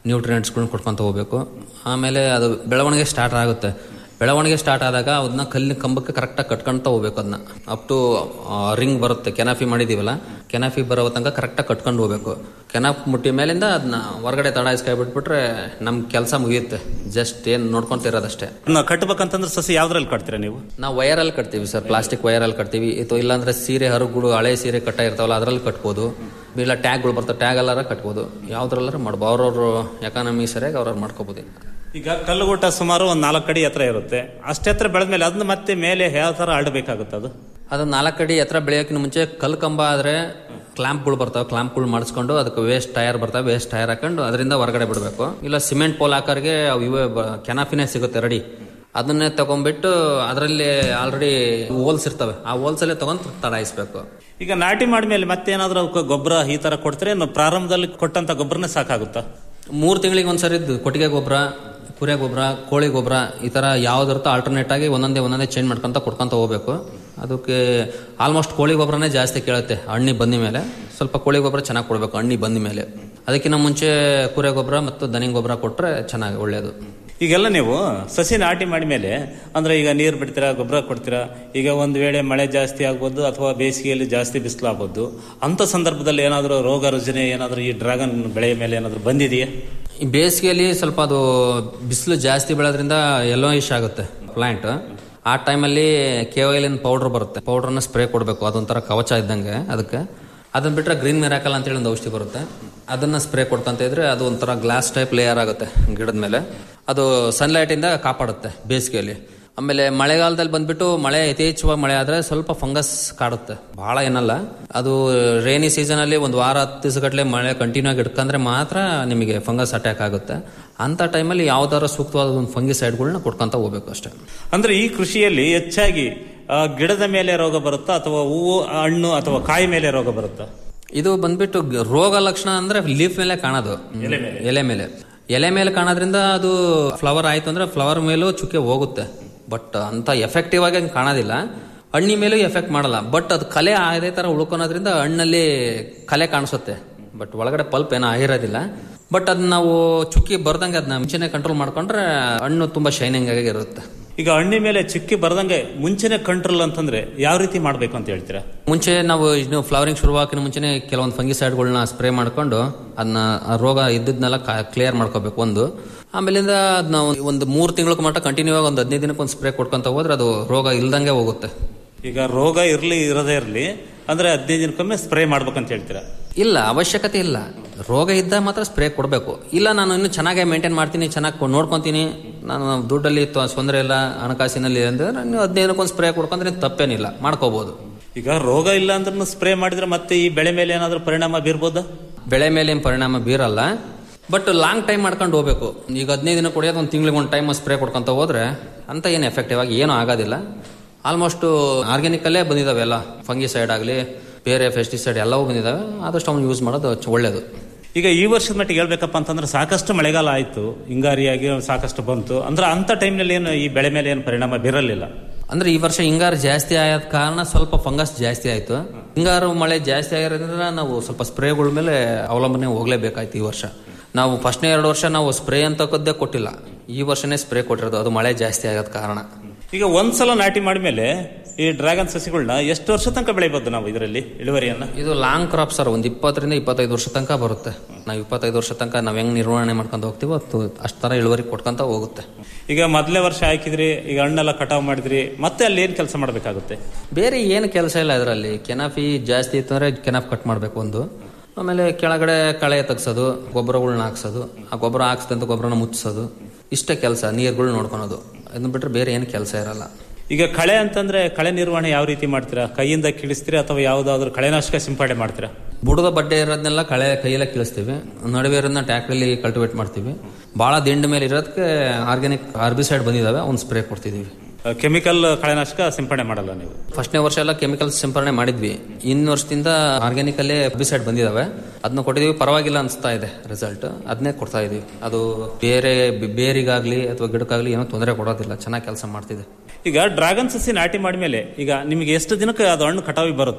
ನ್ಯೂಟ್ರಿಯೆಂಟ್ಸ್ಗಳನ್ನ ಕೊಡ್ಕೊಂತ ಹೋಗ್ಬೇಕು ಆಮೇಲೆ ಅದು ಬೆಳವಣಿಗೆ ಸ್ಟಾರ್ಟ್ ಆಗುತ್ತೆ ಬೆಳವಣಿಗೆ ಸ್ಟಾರ್ಟ್ ಆದಾಗ ಅದನ್ನ ಕಲ್ಲಿನ ಕಂಬಕ್ಕೆ ಕರೆಕ್ಟಾಗಿ ಕಟ್ಕೊಂತ ಹೋಗ್ಬೇಕು ಅದನ್ನ ಅಪ್ ಟು ರಿಂಗ್ ಬರುತ್ತೆ ಕೆನಾಫಿ ಮಾಡಿದೀವಲ್ಲ ಕೆನಾಫಿ ಬರೋ ತನಕ ಕರೆಕ್ಟಾಗಿ ಕಟ್ಕೊಂಡು ಹೋಗ್ಬೇಕು ಕೆನಾಫ್ ಮುಟ್ಟಿ ಮೇಲಿಂದ ಅದನ್ನ ಹೊರಗಡೆ ತಡಾಯಿಸ್ಕೈ ಬಿಟ್ಬಿಟ್ರೆ ನಮ್ಮ ಕೆಲಸ ಮುಗಿಯುತ್ತೆ ಜಸ್ಟ್ ಏನು ನೋಡ್ಕೊಂತ ಇರೋದಷ್ಟೇ ಅದನ್ನ ಕಟ್ಬೇಕಂತಂದ್ರೆ ಸಸಿ ಯಾವ್ದ್ರಲ್ಲಿ ಕಟ್ತೀರಾ ನೀವು ನಾವು ವೈರಲ್ಲಿ ಕಟ್ತೀವಿ ಸರ್ ಪ್ಲಾಸ್ಟಿಕ್ ವೈರಲ್ಲಿ ಕಟ್ತೀವಿ ಇದು ಇಲ್ಲಾಂದ್ರೆ ಸೀರೆ ಹರಗುಗಳು ಹಳೆ ಸೀರೆ ಕಟ್ಟ ಇರ್ತಾವಲ್ಲ ಅದರಲ್ಲಿ ಕಟ್ಬೋದು ಇಲ್ಲ ಟ್ಯಾಗ್ಗಳು ಬರ್ತಾವೆ ಟ್ಯಾಗ್ ಎಲ್ಲಾರ ಕಟ್ಬೋದು ಯಾವ್ದ್ರಲ್ಲಾರ ಮಾಡ್ಬೋದು ಅವ್ರವ್ರ ಎಕಾನಮಿ ಸರಿಯಾಗಿ ಅವ್ರವ್ರು ಮಾಡ್ಕೋಬೋದು ಈಗ ಕಲ್ಲುಗುಟ್ಟ ಸುಮಾರು ಒಂದು ನಾಲ್ಕು ಅಡಿ ಎತ್ತರ ಇರುತ್ತೆ ಅಷ್ಟೇ ಎತ್ತರ ಬೆಳೆದ್ಮೇಲೆ ಅದನ್ನ ಮತ್ತೆ ಮೇಲೆ ಯಾವ ತರ ಅಡ್ಬೇಕಾಗುತ್ತೆ ಅದು ಅದು ನಾಲ್ಕು ಅಡಿ ಎತ್ತರ ಬೆಳೆಯೋಕ್ಕಿಂತ ಮುಂಚೆ ಕಲ್ಲು ಕಂಬ ಆದ್ರೆ ಕ್ಲಾಂಪ್ಗಳು ಬರ್ತಾವೆ ಕ್ಲಾಂಪ್ಗಳು ಮಾಡಿಸ್ಕೊಂಡು ಅದಕ್ಕೆ ವೇಸ್ಟ್ ಟೈರ್ ಬರ್ತಾವೆ ವೇಸ್ಟ್ ಟೈರ್ ಹಾಕೊಂಡು ಅದರಿಂದ ಹೊರಗಡೆ ಬಿಡಬೇಕು ಇಲ್ಲ ಸಿಮೆಂಟ್ ಪೋಲ್ ಹಾಕೋರಿಗೆ ಅವು ಇವೇ ಕೆನಾಫಿನೇ ಸಿಗುತ್ತೆ ರೆಡಿ ಅದನ್ನೇ ತಗೊಂಡ್ಬಿಟ್ಟು ಅದರಲ್ಲಿ ಆಲ್ರೆಡಿ ಹೋಲ್ಸ್ ಇರ್ತವೆ ಆ ಹೋಲ್ಸ್ ಅಲ್ಲೇ ತಗೊಂಡು ತಡಾಯಿಸ್ಬೇಕು ಈಗ ನಾಟಿ ಮಾಡಿದ್ಮೇಲೆ ಮತ್ತೇನಾದ್ರೂ ಅವಕ್ಕೆ ಗೊಬ್ಬರ ಈ ತರ ಕೊಡ್ತಾರೆ ಇನ್ನು ಪ್ರಾರಂಭದಲ್ಲಿ ಕೊಟ್ಟಂತ ಗೊಬ್ಬರನೇ ಸಾಕಾಗುತ್ತಾ ಮೂರು ತಿಂಗಳಿಗೆ ಒಂದ್ಸರಿ ಇದು ಕೊಟ್ಟಿಗೆ ಗೊಬ್ಬರ ಕುರೆ ಗೊಬ್ಬರ ಕೋಳಿ ಗೊಬ್ಬರ ಈ ಥರ ಯಾವ್ದಿರುತ್ತೋ ಆಲ್ಟರ್ನೇಟ್ ಆಗಿ ಒಂದೊಂದೇ ಒಂದೊಂದೇ ಚೇಂಜ್ ಮಾಡ್ಕೊಂತ ಕೊಡ್ಕೊಂತ ಹೋಗ್ಬೇಕು ಅದಕ್ಕೆ ಆಲ್ಮೋಸ್ಟ್ ಕೋಳಿ ಗೊಬ್ಬರನೇ ಜಾಸ್ತಿ ಕೇಳುತ್ತೆ ಹಣ್ಣಿ ಬಂದ ಮೇಲೆ ಸ್ವಲ್ಪ ಕೋಳಿ ಗೊಬ್ಬರ ಚೆನ್ನಾಗಿ ಕೊಡಬೇಕು ಹಣ್ಣಿ ಬಂದ ಮೇಲೆ ಅದಕ್ಕಿಂತ ಮುಂಚೆ ಕುರೆ ಗೊಬ್ಬರ ಮತ್ತು ದನಿ ಗೊಬ್ಬರ ಕೊಟ್ಟರೆ ಚೆನ್ನಾಗಿ ಒಳ್ಳೆಯದು ಈಗೆಲ್ಲ ನೀವು ಸಸಿ ನಾಟಿ ಮಾಡಿದ್ಮೇಲೆ ಅಂದ್ರೆ ಈಗ ನೀರು ಬಿಡ್ತೀರಾ ಗೊಬ್ಬರ ಕೊಡ್ತೀರಾ ಈಗ ಒಂದು ವೇಳೆ ಮಳೆ ಜಾಸ್ತಿ ಆಗ್ಬೋದು ಅಥವಾ ಬೇಸಿಗೆಯಲ್ಲಿ ಜಾಸ್ತಿ ಬಿಸಿಲು ಆಗ್ಬೋದು ಅಂತ ಸಂದರ್ಭದಲ್ಲಿ ಏನಾದರೂ ರೋಗ ರುಜಿನ ಏನಾದರೂ ಈ ಡ್ರ್ಯಾಗನ್ ಬೆಳೆಯ ಮೇಲೆ ಏನಾದರೂ ಬಂದಿದೆಯಾ ಈ ಬೇಸಿಗೆಯಲ್ಲಿ ಸ್ವಲ್ಪ ಅದು ಬಿಸಿಲು ಜಾಸ್ತಿ ಬೆಳೆದ್ರಿಂದ ಎಲ್ಲೋ ಇಶ್ ಆಗುತ್ತೆ ಪ್ಲಾಂಟ್ ಆ ಟೈಮಲ್ಲಿ ಕೇವಲಿನ ಪೌಡರ್ ಬರುತ್ತೆ ಪೌಡರ್ನ ಸ್ಪ್ರೇ ಕೊಡಬೇಕು ಅದೊಂಥರ ಕವಚ ಇದ್ದಂಗೆ ಅದಕ್ಕೆ ಅದನ್ನ ಬಿಟ್ಟರೆ ಗ್ರೀನ್ ಮೆರಾಕಲ್ ಅಂತೇಳಿ ಒಂದು ಔಷಧಿ ಬರುತ್ತೆ ಅದನ್ನ ಸ್ಪ್ರೇ ಕೊಡ್ತಂತ ಇದ್ರೆ ಅದು ಒಂಥರ ಗ್ಲಾಸ್ ಟೈಪ್ ಲೇಯರ್ ಆಗುತ್ತೆ ಗಿಡದ ಮೇಲೆ ಅದು ಸನ್ಲೈಟ್ ಇಂದ ಕಾಪಾಡುತ್ತೆ ಬೇಸಿಗೆಯಲ್ಲಿ ಆಮೇಲೆ ಮಳೆಗಾಲದಲ್ಲಿ ಬಂದ್ಬಿಟ್ಟು ಮಳೆ ಯಥೇಚ್ಛವಾಗಿ ಮಳೆ ಆದ್ರೆ ಸ್ವಲ್ಪ ಫಂಗಸ್ ಕಾಡುತ್ತೆ ಬಹಳ ಏನಲ್ಲ ಅದು ರೇನಿ ಸೀಸನ್ ಅಲ್ಲಿ ಒಂದು ವಾರ ಹತ್ತು ದಿವಸಗಟ್ಟಲೆ ಮಳೆ ಕಂಟಿನ್ಯೂ ಆಗಿ ಇಟ್ಕೊಂಡ್ರೆ ಮಾತ್ರ ನಿಮಗೆ ಫಂಗಸ್ ಅಟ್ಯಾಕ್ ಆಗುತ್ತೆ ಅಂತ ಟೈಮಲ್ಲಿ ಯಾವ್ದಾರ ಸೂಕ್ತವಾದ ಒಂದು ಫಂಗಿಸೈಡ್ಗಳನ್ನ ಕೊಡ್ಕೊಂತ ಹೋಗ್ಬೇಕು ಅಷ್ಟೇ ಅಂದ್ರೆ ಈ ಕೃಷಿಯಲ್ಲಿ ಹೆಚ್ಚಾಗಿ ಆ, ಗಿಡದ ಮೇಲೆ ರೋಗ ಬರುತ್ತಾ ಅಥವಾ ಹೂವು ಹಣ್ಣು ಅಥವಾ ಕಾಯಿ ಮೇಲೆ ರೋಗ ಬರುತ್ತಾ ಇದು ಬಂದ್ಬಿಟ್ಟು ಗ- ರೋಗ ಲಕ್ಷಣ ಅಂದ್ರೆ ಲೀಫ್ ಮೇಲೆ ಕಾಣೋದು ಎಲೆ ಮೇಲೆ ಎಲೆ ಮೇಲೆ ಕಾಣೋದ್ರಿಂದ ಅದು ಫ್ಲವರ್ ಆಯ್ತು ಅಂದ್ರೆ ಫ್ಲವರ್ ಮೇಲೂ ಚುಕ್ಕೆ ಹೋಗುತ್ತೆ ಬಟ್ ಅಂತ ಎಫೆಕ್ಟಿವ್ ಆಗಿ ಹಂಗ್ ಕಾಣೋದಿಲ್ಲ ಹಣ್ಣಿ ಮೇಲೂ ಎಫೆಕ್ಟ್ ಮಾಡಲ್ಲ ಬಟ್ ಅದು ಕಲೆ ಅದೇ ತರ ಉಳ್ಕೊಳೋದ್ರಿಂದ ಹಣ್ಣಲ್ಲಿ ಕಲೆ ಕಾಣಿಸುತ್ತೆ ಬಟ್ ಒಳಗಡೆ ಪಲ್ಪ್ ಏನೋ ಆಗಿರೋದಿಲ್ಲ ಬಟ್ ಅದನ್ನ ನಾವು ಚುಕ್ಕಿ ಬರ್ದಂಗೆ ಅದನ್ನ ಮುಂಚೆನೆ ಕಂಟ್ರೋಲ್ ಮಾಡ್ಕೊಂಡ್ರೆ ಹಣ್ಣು ತುಂಬಾ ಶೈನಿಂಗ್ ಆಗಿ ಇರುತ್ತೆ ಈಗ ಹಣ್ಣಿ ಮೇಲೆ ಚಿಕ್ಕಿ ಬರ್ದಂಗೆ ಮುಂಚೆನೆ ಕಂಟ್ರೋಲ್ ಅಂತಂದ್ರೆ ಯಾವ ರೀತಿ ಮಾಡ್ಬೇಕು ಅಂತ ಹೇಳ್ತೀರಾ ಮುಂಚೆ ನಾವು ಇನ್ನು ಫ್ಲವರಿಂಗ್ ಶುರುವಾಕಿನ ಮುಂಚೆನೆ ಕೆಲವೊಂದು ಫಂಗಿಸೈಡ್ಗಳನ್ನ ಸ್ಪ್ರೇ ಮಾಡ್ಕೊಂಡು ಅದನ್ನ ಆ ರೋಗ ಇದ್ದದ್ನೆಲ್ಲ ಕ್ಲಿಯರ್ ಮಾಡ್ಕೋಬೇಕು ಒಂದು ಆಮೇಲಿಂದ ಅದನ್ನ ಒಂದು ಮೂರು ತಿಂಗಳ ಮಟ್ಟ ಕಂಟಿನ್ಯೂ ಆಗಿ ಒಂದು ಹದಿನೈದು ದಿನಕ್ಕೆ ಒಂದು ಸ್ಪ್ರೇ ಕೊಡ್ಕೊಂತ ಹೋದ್ರೆ ಅದು ರೋಗ ಇಲ್ದಂಗೆ ಹೋಗುತ್ತೆ ಈಗ ರೋಗ ಇರ್ಲಿ ಇರದೇ ಇರ್ಲಿ ಅಂದ್ರೆ ಹದಿನೈದು ದಿನಕ್ಕೊಮ್ಮೆ ಸ್ಪ್ರೇ ಮಾಡ್ಬೇಕಂತ ಹೇಳ್ತೀರಾ ಇಲ್ಲ ಅವಶ್ಯಕತೆ ಇಲ್ಲ ರೋಗ ಇದ್ದ ಮಾತ್ರ ಸ್ಪ್ರೇ ಕೊಡಬೇಕು ಇಲ್ಲ ನಾನು ಇನ್ನು ಚೆನ್ನಾಗಿ ಮೇಂಟೈನ್ ಮಾಡ್ತೀನಿ ಚೆನ್ನಾಗಿ ನೋಡ್ಕೊಂತೀನಿ ನಾನು ದುಡ್ಡಲ್ಲಿ ತ- ತೊಂದರೆ ಇಲ್ಲ ಹಣಕಾಸಿನಲ್ಲಿ ಅಂದ್ರೆ ನಾನು ಹದಿನೈದಕ್ಕೊಂದು ಸ್ಪ್ರೇ ಕೊಡ್ಕೊಂಡ್ರೆ ತಪ್ಪೇನಿಲ್ಲ ಮಾಡ್ಕೋಬಹುದು ಈಗ ರೋಗ ಇಲ್ಲ ಅಂದ್ರೂ ಸ್ಪ್ರೇ ಮಾಡಿದ್ರೆ ಮತ್ತೆ ಈ ಬೆಳೆ ಮೇಲೆ ಏನಾದ್ರೂ ಪರಿಣಾಮ ಬೀರ್ಬೋದಾ ಬೆಳೆ ಮೇಲೆ ಏನ್ ಪರಿಣಾಮ ಬೀರಲ್ಲ ಬಟ್ ಲಾಂಗ್ ಟೈಮ್ ಮಾಡ್ಕೊಂಡು ಹೋಗ್ಬೇಕು ಈಗ ಹದಿನೈದು ದಿನ ಕುಡಿಯೋದು ಒಂದು ತಿಂಗಳಿಗೆ ಒಂದು ಟೈಮ್ ಸ್ಪ್ರೇ ಕೊಡ್ಕೊಂತ ಹೋದ್ರೆ ಅಂತ ಏನು ಎಫೆಕ್ಟಿವ್ ಆಗಿ ಏನೂ ಆಗೋದಿಲ್ಲ ಆಲ್ಮೋಸ್ಟ್ ಆರ್ಗ್ಯಾನಿಕಲ್ಲೇ ಬಂದಿದಾವೆ ಎಲ್ಲ ಫಂಗಿಸೈಡ್ ಆಗಲಿ ಬೇರೆ ಪೆಸ್ಟಿಸೈಡ್ ಎಲ್ಲವೂ ಬಂದಿದ್ದಾವೆ ಆದಷ್ಟು ಅವ್ನು ಯೂಸ್ ಮಾಡೋದು ಚ- ಒಳ್ಳೇದು ಈಗ ಈ ವರ್ಷದ ಮಟ್ಟಿಗೆ ಹೇಳ್ಬೇಕಪ್ಪ ಅಂತಂದ್ರೆ ಸಾಕಷ್ಟು ಮಳೆಗಾಲ ಆಯ್ತು ಹಿಂಗಾರಿಯಾಗಿ ಸಾಕಷ್ಟು ಬಂತು ಅಂದ್ರೆ ಅಂತ ಟೈಮ್ನಲ್ಲಿ ಏನು ಈ ಬೆಳೆ ಮೇಲೆ ಏನು ಪರಿಣಾಮ ಬೀರಲಿಲ್ಲ ಅಂದ್ರೆ ಈ ವರ್ಷ ಹಿಂಗಾರು ಜಾಸ್ತಿ ಆದ ಕಾರಣ ಸ್ವಲ್ಪ ಫಂಗಸ್ ಜಾಸ್ತಿ ಆಯ್ತು ಹಿಂಗಾರು ಮಳೆ ಜಾಸ್ತಿ ಆಗಿರೋದ್ರಿಂದ ನಾವು ಸ್ವಲ್ಪ ಸ್ಪ್ರೇಗಳ ಮೇಲೆ ಅವಲಂಬನೆ ಹೋಗ್ಲೇಬೇಕಾಯ್ತು ಈ ವರ್ಷ ನಾವು ಫಸ್ಟ್ನೇ ಎರಡು ವರ್ಷ ನಾವು ಸ್ಪ್ರೇ ಅಂತಕ್ಕದ್ದೇ ಕೊಟ್ಟಿಲ್ಲ ಈ ವರ್ಷನೇ ಸ್ಪ್ರೇ ಕೊಟ್ಟಿರೋದು ಅದು ಮಳೆ ಜಾಸ್ತಿ ಆಗೋದ್ ಕಾರಣ ಈಗ ಒಂದ್ಸಲ ನಾಟಿ ಮಾಡಿದ್ಮೇಲೆ ಈ ಡ್ರ್ಯಾಗನ್ ಸಸಿಗಳನ್ನ ಎಷ್ಟು ವರ್ಷ ತನಕ ಬೆಳಿಬೋದು ನಾವು ಇದರಲ್ಲಿ ಇಳುವರಿಯನ್ನ ಇದು ಲಾಂಗ್ ಕ್ರಾಪ್ ಸರ್ ಒಂದು ಇಪ್ಪತ್ತರಿಂದ ಇಪ್ಪತ್ತೈದು ವರ್ಷ ತನಕ ಬರುತ್ತೆ ನಾವು ಇಪ್ಪತ್ತೈದು ವರ್ಷ ತನಕ ನಾವು ಹೆಂಗ್ ನಿರ್ವಹಣೆ ಮಾಡ್ಕೊಂಡು ಹೋಗ್ತೀವೋ ಅಷ್ಟು ಅಷ್ಟು ಥರ ಇಳುವರಿ ಕೊಟ್ಕೊಂತ ಹೋಗುತ್ತೆ ಈಗ ಮೊದಲನೇ ವರ್ಷ ಹಾಕಿದ್ರಿ ಈಗ ಹಣ್ಣೆಲ್ಲ ಕಟಾವ್ ಮಾಡಿದ್ರಿ ಮತ್ತೆ ಅಲ್ಲಿ ಏನ್ ಕೆಲಸ ಮಾಡ್ಬೇಕಾಗುತ್ತೆ ಬೇರೆ ಏನು ಕೆಲಸ ಇಲ್ಲ ಇದರಲ್ಲಿ ಕೆನಾಫಿ ಜಾಸ್ತಿ ಇತ್ತು ಅಂದ್ರೆ ಕೆನಾಫ್ ಕಟ್ ಮಾಡಬೇಕು ಒಂದು ಆಮೇಲೆ ಕೆಳಗಡೆ ಕಳೆ ತೆಗ್ಸೋದು ಗೊಬ್ಬರಗಳ್ನ ಹಾಕ್ಸೋದು ಆ ಗೊಬ್ಬರ ಹಾಕ್ಸಿದಂತ ಗೊಬ್ಬರನ ಮುಚ್ಚಿಸೋದು ಇಷ್ಟೇ ಕೆಲಸ ನೀರುಗಳು ನೋಡ್ಕೊಳೋದು ಅದನ್ನ ಬಿಟ್ರೆ ಬೇರೆ ಏನು ಕೆಲಸ ಇರಲ್ಲ ಈಗ ಕಳೆ ಅಂತಂದ್ರೆ ಕಳೆ ನಿರ್ವಹಣೆ ಯಾವ ರೀತಿ ಮಾಡ್ತೀರಾ ಕೈಯಿಂದ ಕಿಳಿಸ್ತೀರಾ ಅಥವಾ ಯಾವ್ದಾದ್ರು ಕಳೆನಾಶಕ ಸಿಂಪಡಣೆ ಮಾಡ್ತೀರಾ ಬುಡದ ಬಡ್ಡೆ ಇರೋದನ್ನೆಲ್ಲ ಕಳೆ ಕೈಯಲ್ಲೇ ಕೀಳಿಸ್ತೀವಿ ನಡುವೆ ಇರೋದನ್ನ ಟ್ಯಾಕ್ಟ್ರಲ್ಲಿ ಕಲ್ಟಿವೇಟ್ ಮಾಡ್ತೀವಿ ಭಾಳ ದಿಂಡ ಮೇಲೆ ಇರೋದಕ್ಕೆ ಆರ್ಗ್ಯಾನಿಕ್ ಆರ್ಬಿಸೈಡ್ ಬಂದಿದಾವೆ ಒಂದು ಸ್ಪ್ರೇ ಕೊಡ್ತಿದೀವಿ ಕೆಮಿಕಲ್ ಕಳೆನಾಶಕ ಸಿಂಪಡಣೆ ಮಾಡಲ್ಲ ನೀವು ಫಸ್ಟ್ನೇ ವರ್ಷ ಎಲ್ಲ ಕೆಮಿಕಲ್ ಸಿಂಪರಣೆ ಮಾಡಿದ್ವಿ ಇನ್ನು ವರ್ಷದಿಂದ ಆರ್ಗ್ಯಾನಿಕ್ ಅಲ್ಲೇ ಹೆರ್ಬಿಸೈಡ್ ಬಂದಿದಾವೆ ಅದನ್ನ ಕೊಟ್ಟಿದೀವಿ ಪರವಾಗಿಲ್ಲ ಅನಿಸ್ತಾ ಇದೆ ರಿಸಲ್ಟ್ ಅದನ್ನೇ ಕೊಡ್ತಾ ಇದೀವಿ ಅದು ಬೇರೆ ಬಿ- ಬೇರಿಗಾಗ್ಲಿ ಅಥವಾ ಗಿಡಕ್ಕಾಗ್ಲಿ ಏನೋ ತೊಂದರೆ ಕೊಡೋದಿಲ್ಲ ಚೆನ್ನಾಗಿ ಕೆಲಸ ಮಾಡ್ತಿದೆ ಈಗ ಡ್ರ್ಯಾಗನ್ ಸಸಿ ನಾಟಿ ಮಾಡಿದ್ಮೇಲೆ ಈಗ ನಿಮಗೆ ಎಷ್ಟು ದಿನಕ್ಕೆ ಅದು ಹಣ್ಣು ಕಟಾವಿ ಬರುತ್ತೆ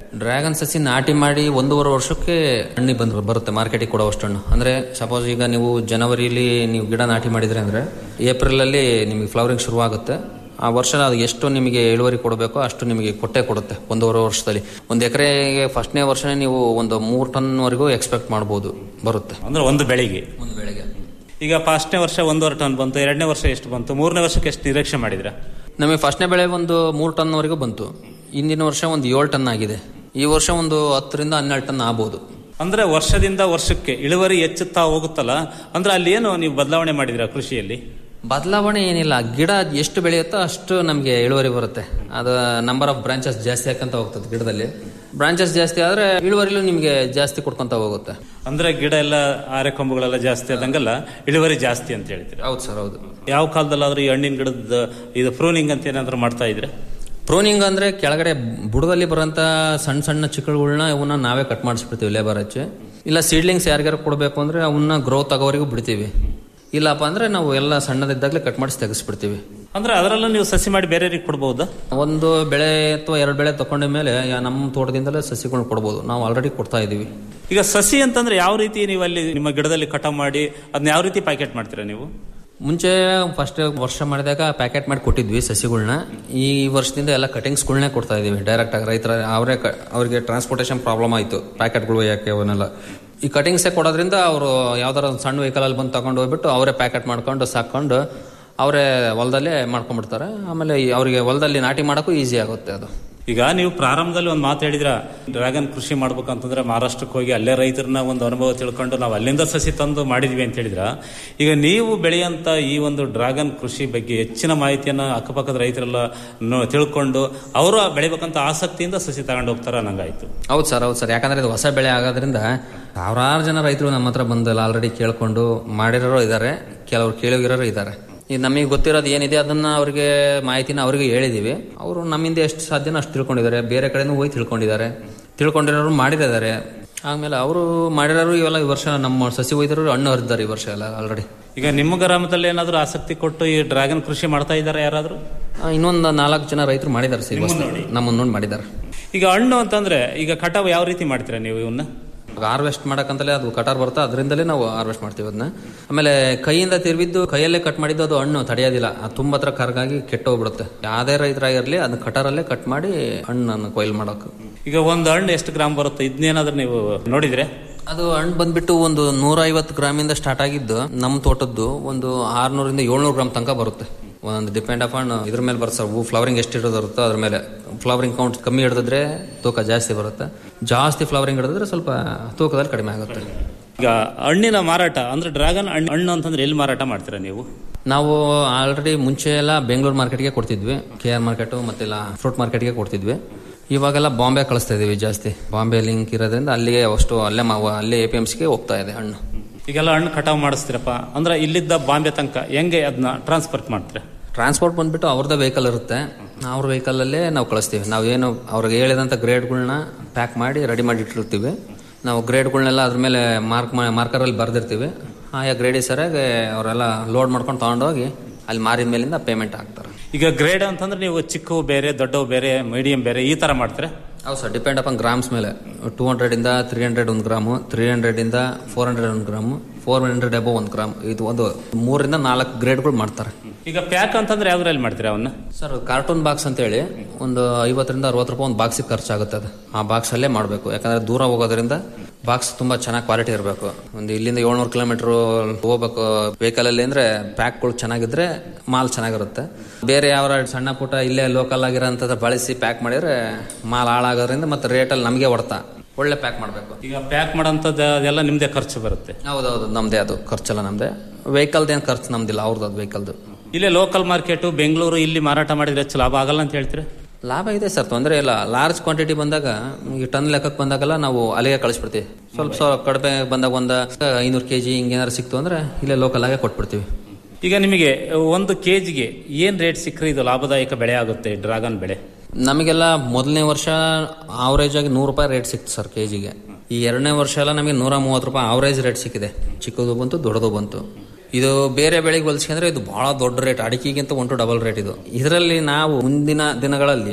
ಡ್ರ್ಯಾಗನ್ ಸಸಿ ನಾಟಿ ಮಾಡಿ ಒಂದೂವರೆ ವರ್ಷಕ್ಕೆ ಹಣ್ಣಿ ಬಂದು ಬರುತ್ತೆ ಮಾರ್ಕೆಟಿಗೆ ಕೊಡೋ ಅಷ್ಟು ಹಣ್ಣು ಅಂದ್ರೆ ಸಪೋಸ್ ಈಗ ನೀವು ಜನವರಿಲಿ ನೀವು ಗಿಡ ನಾಟಿ ಮಾಡಿದ್ರೆ ಅಂದ್ರೆ ಏಪ್ರಿಲ್ ಅಲ್ಲಿ ನಿಮಗೆ ಫ್ಲವರಿಂಗ್ ಶುರುವಾಗುತ್ತೆ ಆ ವರ್ಷ ಅದು ಎಷ್ಟು ನಿಮಗೆ ಇಳುವರಿ ಕೊಡಬೇಕೋ ಅಷ್ಟು ನಿಮಗೆ ಕೊಟ್ಟೆ ಕೊಡುತ್ತೆ ಒಂದೂವರೆ ವರ್ಷದಲ್ಲಿ ಒಂದು ಎಕರೆಗೆ ಫಸ್ಟ್ನೇ ವರ್ಷನೇ ನೀವು ಒಂದು ಮೂರು ಟನ್ವರೆಗೂ ಎಕ್ಸ್ಪೆಕ್ಟ್ ಮಾಡ್ಬೋದು ಬರುತ್ತೆ ಅಂದ್ರೆ ಒಂದು ಬೆಳೆಗೆ ಒಂದು ಬೆಳೆಗೆ ಈಗ ಫಸ್ಟ್ನೇ ವರ್ಷ ಒಂದೂವರೆ ಟನ್ ಬಂತು ಎರಡನೇ ವರ್ಷ ಎಷ್ಟು ಬಂತು ಮೂರನೇ ವರ್ಷಕ್ಕೆ ಎಷ್ಟು ನಿರೀಕ್ಷೆ ಮಾಡಿದ್ರ ನಮಗೆ ಫಸ್ಟ್ನೇ ಬೆಳೆ ಒಂದು ಮೂರು ಟನ್ವರೆಗೂ ಬಂತು ಹಿಂದಿನ ವರ್ಷ ಒಂದು ಏಳು ಟನ್ ಆಗಿದೆ ಈ ವರ್ಷ ಒಂದು ಹತ್ತರಿಂದ ಹನ್ನೆರಡು ಟನ್ ಆಗ್ಬೋದು ಅಂದ್ರೆ ವರ್ಷದಿಂದ ವರ್ಷಕ್ಕೆ ಇಳುವರಿ ಹೆಚ್ಚುತ್ತಾ ಹೋಗುತ್ತಲ್ಲ ಅಂದ್ರೆ ಅಲ್ಲಿ ಏನು ನೀವು ಬದಲಾವಣೆ ಮಾಡಿದ್ರ ಕೃಷಿಯಲ್ಲಿ ಬದಲಾವಣೆ ಏನಿಲ್ಲ ಗಿಡ ಎಷ್ಟು ಬೆಳೆಯುತ್ತೋ ಅಷ್ಟು ನಮಗೆ ಇಳುವರಿ ಬರುತ್ತೆ ಅದು ನಂಬರ್ ಆಫ್ ಬ್ರಾಂಚಸ್ ಜಾಸ್ತಿ ಆಕಂತ ಹೋಗ್ತದೆ ಗಿಡದಲ್ಲಿ ಬ್ರಾಂಚಸ್ ಜಾಸ್ತಿ ಆದ್ರೆ ಇಳುವರಿಲೂ ನಿಮಗೆ ಜಾಸ್ತಿ ಕೊಡ್ಕೊಂತ ಹೋಗುತ್ತೆ ಅಂದ್ರೆ ಗಿಡ ಎಲ್ಲ ಆರೆ ಕೊಂಬುಗಳೆಲ್ಲ ಜಾಸ್ತಿ ಆದಂಗೆಲ್ಲ ಇಳುವರಿ ಜಾಸ್ತಿ ಅಂತ ಹೇಳ್ತೀರಾ ಹೌದು ಸರ್ ಹೌದು ಯಾವ ಕಾಲದಲ್ಲಾದ್ರೂ ಈ ಹಣ್ಣಿನ ಗಿಡದ ಇದು ಪ್ರೂನಿಂಗ್ ಅಂತ ಏನಾದ್ರು ಮಾಡ್ತಾ ಇದ್ರೆ ಪ್ರೂನಿಂಗ್ ಅಂದ್ರೆ ಕೆಳಗಡೆ ಬುಡದಲ್ಲಿ ಬರೋಂಥ ಸಣ್ಣ ಸಣ್ಣ ಚಿಕ್ಕಳುಗಳನ್ನ ಇವನ್ನ ನಾವೇ ಕಟ್ ಮಾಡಿಸ್ಬಿಡ್ತೀವಿ ಲೇಬರ್ ಹಚ್ಚಿ ಇಲ್ಲ ಸೀಡ್ಲಿಂಗ್ಸ್ ಯಾರಿಗಾರು ಕೊಡಬೇಕು ಅಂದ್ರೆ ಅವನ್ನ ಗ್ರೋತ್ ಆಗೋವರೆಗೂ ಬಿಡ್ತೀವಿ ಇಲ್ಲಪ್ಪ ಅಂದ್ರೆ ನಾವು ಎಲ್ಲ ಸಣ್ಣದಿದ್ದಾಗಲೇ ಕಟ್ ಮಾಡಿಸಿ ತೆಗೆಸ್ಬಿಡ್ತೀವಿ ಅಂದ್ರೆ ಅದರಲ್ಲೂ ನೀವು ಸಸಿ ಮಾಡಿ ಬೇರೆಯವ್ರಿಗೆ ಕೊಡ್ಬಹುದಾ ಒಂದು ಬೆಳೆ ಅಥವಾ ಎರಡು ಬೆಳೆ ತಗೊಂಡ ಮೇಲೆ ಯಾ- ನಮ್ಮ ತೋಟದಿಂದಲೇ ಸಸಿಗಳನ್ನ ಕೊಡ್ಬೋದು ನಾವು ಆಲ್ರೆಡಿ ಕೊಡ್ತಾ ಇದೀವಿ ಈಗ ಸಸಿ ಅಂತಂದ್ರೆ ಯಾವ ರೀತಿ ನೀವು ಅಲ್ಲಿ ನಿಮ್ಮ ಗಿಡದಲ್ಲಿ ಕಟಾವ್ ಮಾಡಿ ಅದನ್ನ ಯಾವ ರೀತಿ ಪ್ಯಾಕೆಟ್ ಮಾಡ್ತೀರಾ ನೀವು ಮುಂಚೆ ಫಸ್ಟ್ ವರ್ಷ ಮಾಡಿದಾಗ ಪ್ಯಾಕೆಟ್ ಮಾಡಿ ಕೊಟ್ಟಿದ್ವಿ ಸಸಿಗಳನ್ನ ಈ ವರ್ಷದಿಂದ ಎಲ್ಲ ಕಟಿಂಗ್ಸ್ಗಳನ್ನೇ ಕೊಡ್ತಾ ಇದೀವಿ ಡೈರೆಕ್ಟ್ ಆಗಿ ರೈತರ ಅವರೇ ಅವರಿಗೆ ಟ್ರಾನ್ಸ್ಪೋರ್ಟೇಷನ್ ಪ್ರಾಬ್ಲಮ್ ಆಯಿತು ಪ್ಯಾಕೆಟ್ಗಳು ಯಾಕೆ ಅವನ್ನೆಲ್ಲ ಈ ಕಟಿಂಗ್ಸೇ ಕೊಡೋದ್ರಿಂದ ಅವರು ಯಾವ್ದಾರ ಒಂದು ಸಣ್ಣ ವೆಹಿಕಲ್ ಅಲ್ಲಿ ಬಂದು ತಗೊಂಡು ಹೋಗ್ಬಿಟ್ಟು ಅವರೇ ಪ್ಯಾಕೆಟ್ ಮಾಡ್ಕೊಂಡು ಸಾಕೊಂಡು ಅವರೇ ಹೊಲದಲ್ಲೇ ಮಾಡ್ಕೊಂಡ್ಬಿಡ್ತಾರೆ ಆಮೇಲೆ ಈ ಅವರಿಗೆ ಹೊಲದಲ್ಲಿ ನಾಟಿ ಮಾಡೋಕ್ಕೂ ಈಸಿ ಆಗುತ್ತೆ ಅದು ಈಗ ನೀವು ಪ್ರಾರಂಭದಲ್ಲಿ ಒಂದು ಮಾತು ಹೇಳಿದ್ರ ಡ್ರ್ಯಾಗನ್ ಕೃಷಿ ಮಾಡ್ಬೇಕಂತಂದ್ರೆ ಮಹಾರಾಷ್ಟ್ರಕ್ಕೆ ಹೋಗಿ ಅಲ್ಲೇ ರೈತರನ್ನ ಒಂದು ಅನುಭವ ತಿಳ್ಕೊಂಡು ನಾವು ಅಲ್ಲಿಂದ ಸಸಿ ತಂದು ಮಾಡಿದ್ವಿ ಅಂತ ಹೇಳಿದ್ರ ಈಗ ನೀವು ಬೆಳೆಯಂತ ಈ ಒಂದು ಡ್ರ್ಯಾಗನ್ ಕೃಷಿ ಬಗ್ಗೆ ಹೆಚ್ಚಿನ ಮಾಹಿತಿಯನ್ನ ಅಕ್ಕಪಕ್ಕದ ರೈತರೆಲ್ಲ ನೋ- ತಿಳ್ಕೊಂಡು ಅವರು ಬೆಳಿಬೇಕಂತ ಆಸಕ್ತಿಯಿಂದ ಸಸಿ ತಗೊಂಡು ಹೋಗ್ತಾರ ನಂಗಾಯ್ತು ಹೌದು ಸರ್ ಹೌದು ಸರ್ ಯಾಕಂದ್ರೆ ಇದು ಹೊಸ ಬೆಳೆ ಆಗೋದ್ರಿಂದ ಸಾವಿರಾರು ಜನ ರೈತರು ನಮ್ಮ ಹತ್ರ ಬಂದು ಆಲ್ರೆಡಿ ಕೇಳ್ಕೊಂಡು ಮಾಡಿರೋರು ಇದ್ದಾರೆ ಕೆಲವರು ಕೇಳಿರೋರು ಇದ್ದಾರೆ ಈ ನಮಗೆ ಗೊತ್ತಿರೋದು ಏನಿದೆ ಅದನ್ನ ಅವ್ರಿಗೆ ಮಾಹಿತಿನ ಅವ್ರಿಗೆ ಹೇಳಿದೀವಿ ಅವರು ನಮ್ಮಿಂದ ಎಷ್ಟು ಸಾಧ್ಯನೋ ಅಷ್ಟು ತಿಳ್ಕೊಂಡಿದ್ದಾರೆ ಬೇರೆ ಕಡೆನೂ ಹೋಗಿ ತಿಳ್ಕೊಂಡಿದ್ದಾರೆ ತಿಳ್ಕೊಂಡಿರೋರು ಮಾಡಿದ್ದಾರೆ ಆಮೇಲೆ ಅವರು ಮಾಡಿರೋರು ಇವೆಲ್ಲ ಈ ವರ್ಷ ನಮ್ಮ ಸಸಿ ಒಯ್ದರು ಹಣ್ಣು ಹರಿದ್ದಾರೆ ಈ ವರ್ಷ ಎಲ್ಲ ಆಲ್ರೆಡಿ ಈಗ ನಿಮ್ಮ ಗ್ರಾಮದಲ್ಲಿ ಏನಾದರೂ ಆಸಕ್ತಿ ಕೊಟ್ಟು ಈ ಡ್ರ್ಯಾಗನ್ ಕೃಷಿ ಮಾಡ್ತಾ ಇದ್ದಾರೆ ಯಾರಾದರೂ ಇನ್ನೊಂದು ನಾಲ್ಕು ಜನ ರೈತರು ಮಾಡಿದ್ದಾರೆ ಸರ್ ಈ ವರ್ಷ. ನಮ್ಮನ್ನ ನೋಡಿ ಮಾಡಿದ್ದಾರೆ ಈಗ ಹಣ್ಣು ಅಂತಂದ್ರೆ ಈಗ ಕಟಾವು ಯಾವ ರೀತಿ ಮಾಡ್ತೀರಾ ನೀವು ಇವನ್ನ ಹಾರ್ವೆಸ್ಟ್ ಮಾಡಕ್ಕಂತಲೇ ಅದು ಕಟಾರ್ ಬರುತ್ತೆ ಅದರಿಂದಲೇ ನಾವು ಹಾರ್ವೆಸ್ಟ್ ಮಾಡ್ತೀವಿ ಅದನ್ನ ಆಮೇಲೆ ಕೈಯಿಂದ ತಿರುವಿದ್ದು ಕೈಯಲ್ಲೇ ಕಟ್ ಮಾಡಿದ್ದು ಅದು ಹಣ್ಣು ತಡೆಯೋದಿಲ್ಲ ಅದು ತುಂಬ ಹತ್ರ ಕರ್ಗಾಗಿ ಕೆಟ್ಟೋಗ್ಬಿಡುತ್ತೆ ಯಾವುದೇ ರೈತರಾಗಿರಲಿ ಅದನ್ನ ಕಟಾರಲ್ಲೇ ಕಟ್ ಮಾಡಿ ಹಣ್ಣನ್ನು ಕೊಯ್ಲು ಮಾಡೋಕೆ ಈಗ ಒಂದು ಹಣ್ಣು ಎಷ್ಟು ಗ್ರಾಮ್ ಬರುತ್ತೆ ಇದನ್ನೇನಾದ್ರೂ ನೀವು ನೋಡಿದ್ರೆ ಅದು ಹಣ್ಣು ಬಂದ್ಬಿಟ್ಟು ಒಂದು ನೂರ ಐವತ್ತು ಗ್ರಾಮಿಂದ ಸ್ಟಾರ್ಟ್ ಆಗಿದ್ದು ನಮ್ಮ ತೋಟದ್ದು ಒಂದು ಆರ್ನೂರಿಂದ ಏಳ್ನೂರು ಗ್ರಾಮ್ ತನಕ ಬರುತ್ತೆ ಒಂದು ಡಿಪೆಂಡ್ ಅಪಾನ್ ಇದ್ರ ಮೇಲೆ ಬರುತ್ತೆ ಸರ್ ಹೂ ಫ್ಲವರಿಂಗ್ ಎಷ್ಟು ಇರೋದಿರುತ್ತೋ ಅದ್ರ ಮೇಲೆ ಫ್ಲವರಿಂಗ್ ಕೌಂಟ್ ಕಮ್ಮಿ ಹಿಡಿದ್ರೆ ತೂಕ ಜಾಸ್ತಿ ಬರುತ್ತೆ ಜಾಸ್ತಿ ಫ್ಲವರಿಂಗ್ ಹಿಡಿದ್ರೆ ಸ್ವಲ್ಪ ತೂಕದಲ್ಲಿ ಕಡಿಮೆ ಆಗುತ್ತೆ ಈಗ ಹಣ್ಣಿನ ಮಾರಾಟ ಅಂದ್ರೆ ಡ್ರ್ಯಾಗನ್ ಹಣ್ಣು ಹಣ್ಣು ಅಂತಂದ್ರೆ ಎಲ್ಲಿ ಮಾರಾಟ ಮಾಡ್ತೀರಾ ನೀವು ನಾವು ಆಲ್ರೆಡಿ ಮುಂಚೆ ಎಲ್ಲ ಬೆಂಗಳೂರು ಮಾರ್ಕೆಟ್ಗೆ ಕೊಡ್ತಿದ್ವಿ ಕೆ ಆರ್ ಮಾರ್ಕೆಟು ಮತ್ತೆಲ್ಲ ಫ್ರೂಟ್ ಮಾರ್ಕೆಟ್ಗೆ ಕೊಡ್ತಿದ್ವಿ ಇವಾಗೆಲ್ಲ ಬಾಂಬೆ ಕಳಿಸ್ತಾ ಇದೀವಿ ಜಾಸ್ತಿ ಬಾಂಬೆ ಲಿಂಕ್ ಇರೋದ್ರಿಂದ ಅಲ್ಲಿಗೆ ಅಷ್ಟು ಅಲ್ಲೇ ಮಾವು ಅಲ್ಲೇ ಎ ಪಿ ಎಮ್ ಸಿಗೆ ಹೋಗ್ತಾ ಇದೆ ಹಣ್ಣು ಈಗೆಲ್ಲ ಹಣ್ಣು ಕಟಾವು ಮಾಡಿಸ್ತೀರಪ್ಪ ಅಂದ್ರೆ ಇಲ್ಲಿದ್ದ ಬಾಂಬೆ ತನಕ ಹೆಂಗೆ ಅದನ್ನ ಟ್ರಾನ್ಸ್ಫರ್ ಮಾಡ್ತೀರಾ ಟ್ರಾನ್ಸ್ಪೋರ್ಟ್ ಬಂದ್ಬಿಟ್ಟು ಅವ್ರದ್ದೇ ವೆಹಿಕಲ್ ಇರುತ್ತೆ ಅವ್ರ ವೆಹಿಕಲಲ್ಲೇ ನಾವು ಕಳಿಸ್ತೀವಿ ನಾವೇನು ಅವ್ರಿಗೆ ಹೇಳಿದಂಥ ಗ್ರೇಡ್ಗಳನ್ನ ಪ್ಯಾಕ್ ಮಾಡಿ ರೆಡಿ ಮಾಡಿ ಇಟ್ಟಿರ್ತೀವಿ ನಾವು ಗ್ರೇಡ್ಗಳನ್ನೆಲ್ಲ ಅದ್ರ ಮೇಲೆ ಮಾರ್ಕ್ ಮಾರ್ಕರಲ್ಲಿ ಬರೆದಿರ್ತೀವಿ ಆಯಾ ಗ್ರೇಡಿ ಸರಿಯಾಗಿ ಅವರೆಲ್ಲ ಲೋಡ್ ಮಾಡ್ಕೊಂಡು ತೊಗೊಂಡೋಗಿ ಅಲ್ಲಿ ಮಾರಿದ ಮೇಲಿಂದ ಪೇಮೆಂಟ್ ಹಾಕ್ತಾರೆ ಈಗ ಗ್ರೇಡ್ ಅಂತಂದ್ರೆ ನೀವು ಚಿಕ್ಕವು ಬೇರೆ ದೊಡ್ಡವು ಬೇರೆ ಮೀಡಿಯಂ ಬೇರೆ ಈ ತರ ಮಾಡ್ತೀರಾ ಹೌದು ಸರ್ ಡಿಪೆಂಡ್ ಅಪಾನ್ ಗ್ರಾಮ್ಸ್ ಮೇಲೆ ಟೂ ಹಂಡ್ರೆಡಿಂದ ತ್ರೀ ಹಂಡ್ರೆಡ್ ಒಂದು ಗ್ರಾಮು ತ್ರೀ ಹಂಡ್ರೆಡಿಂದ ಫೋರ್ ಹಂಡ್ರೆಡ್ ಒಂದು ಗ್ರಾಮು ಫೋರ್ ಹಂಡ್ರೆಡ್ ಎಬೋ ಒಂದು ಗ್ರಾಮ್ ಇದು ಒಂದು ಮೂರರಿಂದ ನಾಲ್ಕು ಗ್ರೇಡ್ಗಳು ಮಾಡ್ತಾರೆ ಈಗ ಪ್ಯಾಕ್ ಅಂತಂದ್ರೆ ಯಾವ್ದ್ರಲ್ಲಿ ಮಾಡ್ತೀರಾ ಅವನ್ನ ಸರ್ ಕಾರ್ಟೂನ್ ಬಾಕ್ಸ್ ಅಂತೇಳಿ ಒಂದು ಐವತ್ತರಿಂದ ಅರವತ್ತು ರೂಪಾಯಿ ಒಂದು ಬಾಕ್ಸಿಗೆ ಖರ್ಚಾಗುತ್ತೆ ಅದು ಆ ಬಾಕ್ಸಲ್ಲೇ ಮಾಡಬೇಕು ಯಾಕಂದ್ರೆ ದೂರ ಹೋಗೋದ್ರಿಂದ ಬಾಕ್ಸ್ ತುಂಬಾ ಚೆನ್ನಾಗಿ ಕ್ವಾಲಿಟಿ ಇರಬೇಕು ಒಂದು ಇಲ್ಲಿಂದ ಏಳ್ನೂರು ಕಿಲೋಮೀಟರ್ ಹೋಗ್ಬೇಕು ವೆಹಿಕಲ್ ಅಲ್ಲಿ ಅಂದ್ರೆ ಪ್ಯಾಕ್ಗಳು ಚೆನ್ನಾಗಿದ್ರೆ ಮಾಲ್ ಚೆನ್ನಾಗಿರುತ್ತೆ ಬೇರೆ ಯಾವ ಸಣ್ಣ ಪುಟ್ಟ ಇಲ್ಲೇ ಲೋಕಲ್ ಆಗಿರೋಂಥದ್ದು ಬಳಸಿ ಪ್ಯಾಕ್ ಮಾಡಿದ್ರೆ ಮಾಲ್ ಹಾಳಾಗೋದ್ರಿಂದ ಮತ್ತೆ ರೇಟಲ್ಲಿ ನಮಗೆ ಹೊಡ್ತಾ ಒಳ್ಳೆ ಪ್ಯಾಕ್ ಮಾಡಬೇಕು ಈಗ ಪ್ಯಾಕ್ ಮಾಡೋಂಥದ್ದು ಅದೆಲ್ಲ ನಿಮ್ದೇ ಖರ್ಚು ಬರುತ್ತೆ ಹೌದೌದು ನಮ್ದೇ ಅದು ಖರ್ಚೆಲ್ಲ ನಮ್ದೇ ವೆಹಿಕಲ್ದೇನು ಖರ್ಚು ನಮ್ದಿಲ್ಲ ಅವ್ರದ್ದು ಅದು ವೆಹಿಕಲ್ದು ಇಲ್ಲೇ ಲೋಕಲ್ ಮಾರ್ಕೆಟು ಬೆಂಗಳೂರು ಇಲ್ಲಿ ಮಾರಾಟ ಮಾಡಿದ್ರೆ ಹೆಚ್ಚು ಲಾಭ ಆಗಲ್ಲ ಅಂತ ಹೇಳ್ತೀರಾ ಲಾಭ ಇದೆ ಸರ್ ತೊಂದರೆ ಇಲ್ಲ ಲಾರ್ಜ್ ಕ್ವಾಂಟಿಟಿ ಬಂದಾಗ ಈ ಟನ್ ಲೆಕ್ಕಕ್ಕೆ ಬಂದಾಗೆಲ್ಲ ನಾವು ಅಲ್ಲಿಗೆ ಕಳಿಸ್ಬಿಡ್ತೀವಿ ಸ್ವಲ್ಪ ಸ್ವಲ್ಪ ಕಡಿಮೆ ಬಂದಾಗ ಒಂದು ಐನೂರು ಕೆ ಜಿ ಹಿಂಗೇನಾರು ಸಿಕ್ತು ಅಂದ್ರೆ ಇಲ್ಲೇ ಲೋಕಲ್ ಆಗೇ ಕೊಟ್ಬಿಡ್ತೀವಿ ಈಗ ನಿಮಗೆ ಒಂದು ಕೆಜಿಗೆ ಏನ್ ರೇಟ್ ಸಿಕ್ಕರೆ ಇದು ಲಾಭದಾಯಕ ಬೆಳೆ ಆಗುತ್ತೆ ಡ್ರ್ಯಾಗನ್ ಬೆಳೆ ನಮಗೆಲ್ಲ ಮೊದಲನೇ ವರ್ಷ ಆವರೇಜ್ ಆಗಿ ನೂರು ರೂಪಾಯಿ ರೇಟ್ ಸಿಕ್ತು ಸರ್ ಕೆ ಜಿಗೆ ಈ ಎರಡನೇ ವರ್ಷ ಎಲ್ಲ ನಮಗೆ ನೂರ ಮೂವತ್ತು ರೂಪಾಯಿ ಆವರೇಜ್ ರೇಟ್ ಸಿಕ್ಕಿದೆ ಚಿಕ್ಕದು ಬಂತು ದೊಡ್ಡದು ಬಂತು ಇದು ಬೇರೆ ಬೆಳೆಗೆ ಹೋಲಿಸ್ಕೊಂಡ್ರೆ ಇದು ಬಹಳ ದೊಡ್ಡ ರೇಟ್ ಅಡಿಕೆಗಿಂತ ಒನ್ ಟು ಡಬಲ್ ರೇಟ್ ಇದು ಇದರಲ್ಲಿ ನಾವು ಮುಂದಿನ ದಿನಗಳಲ್ಲಿ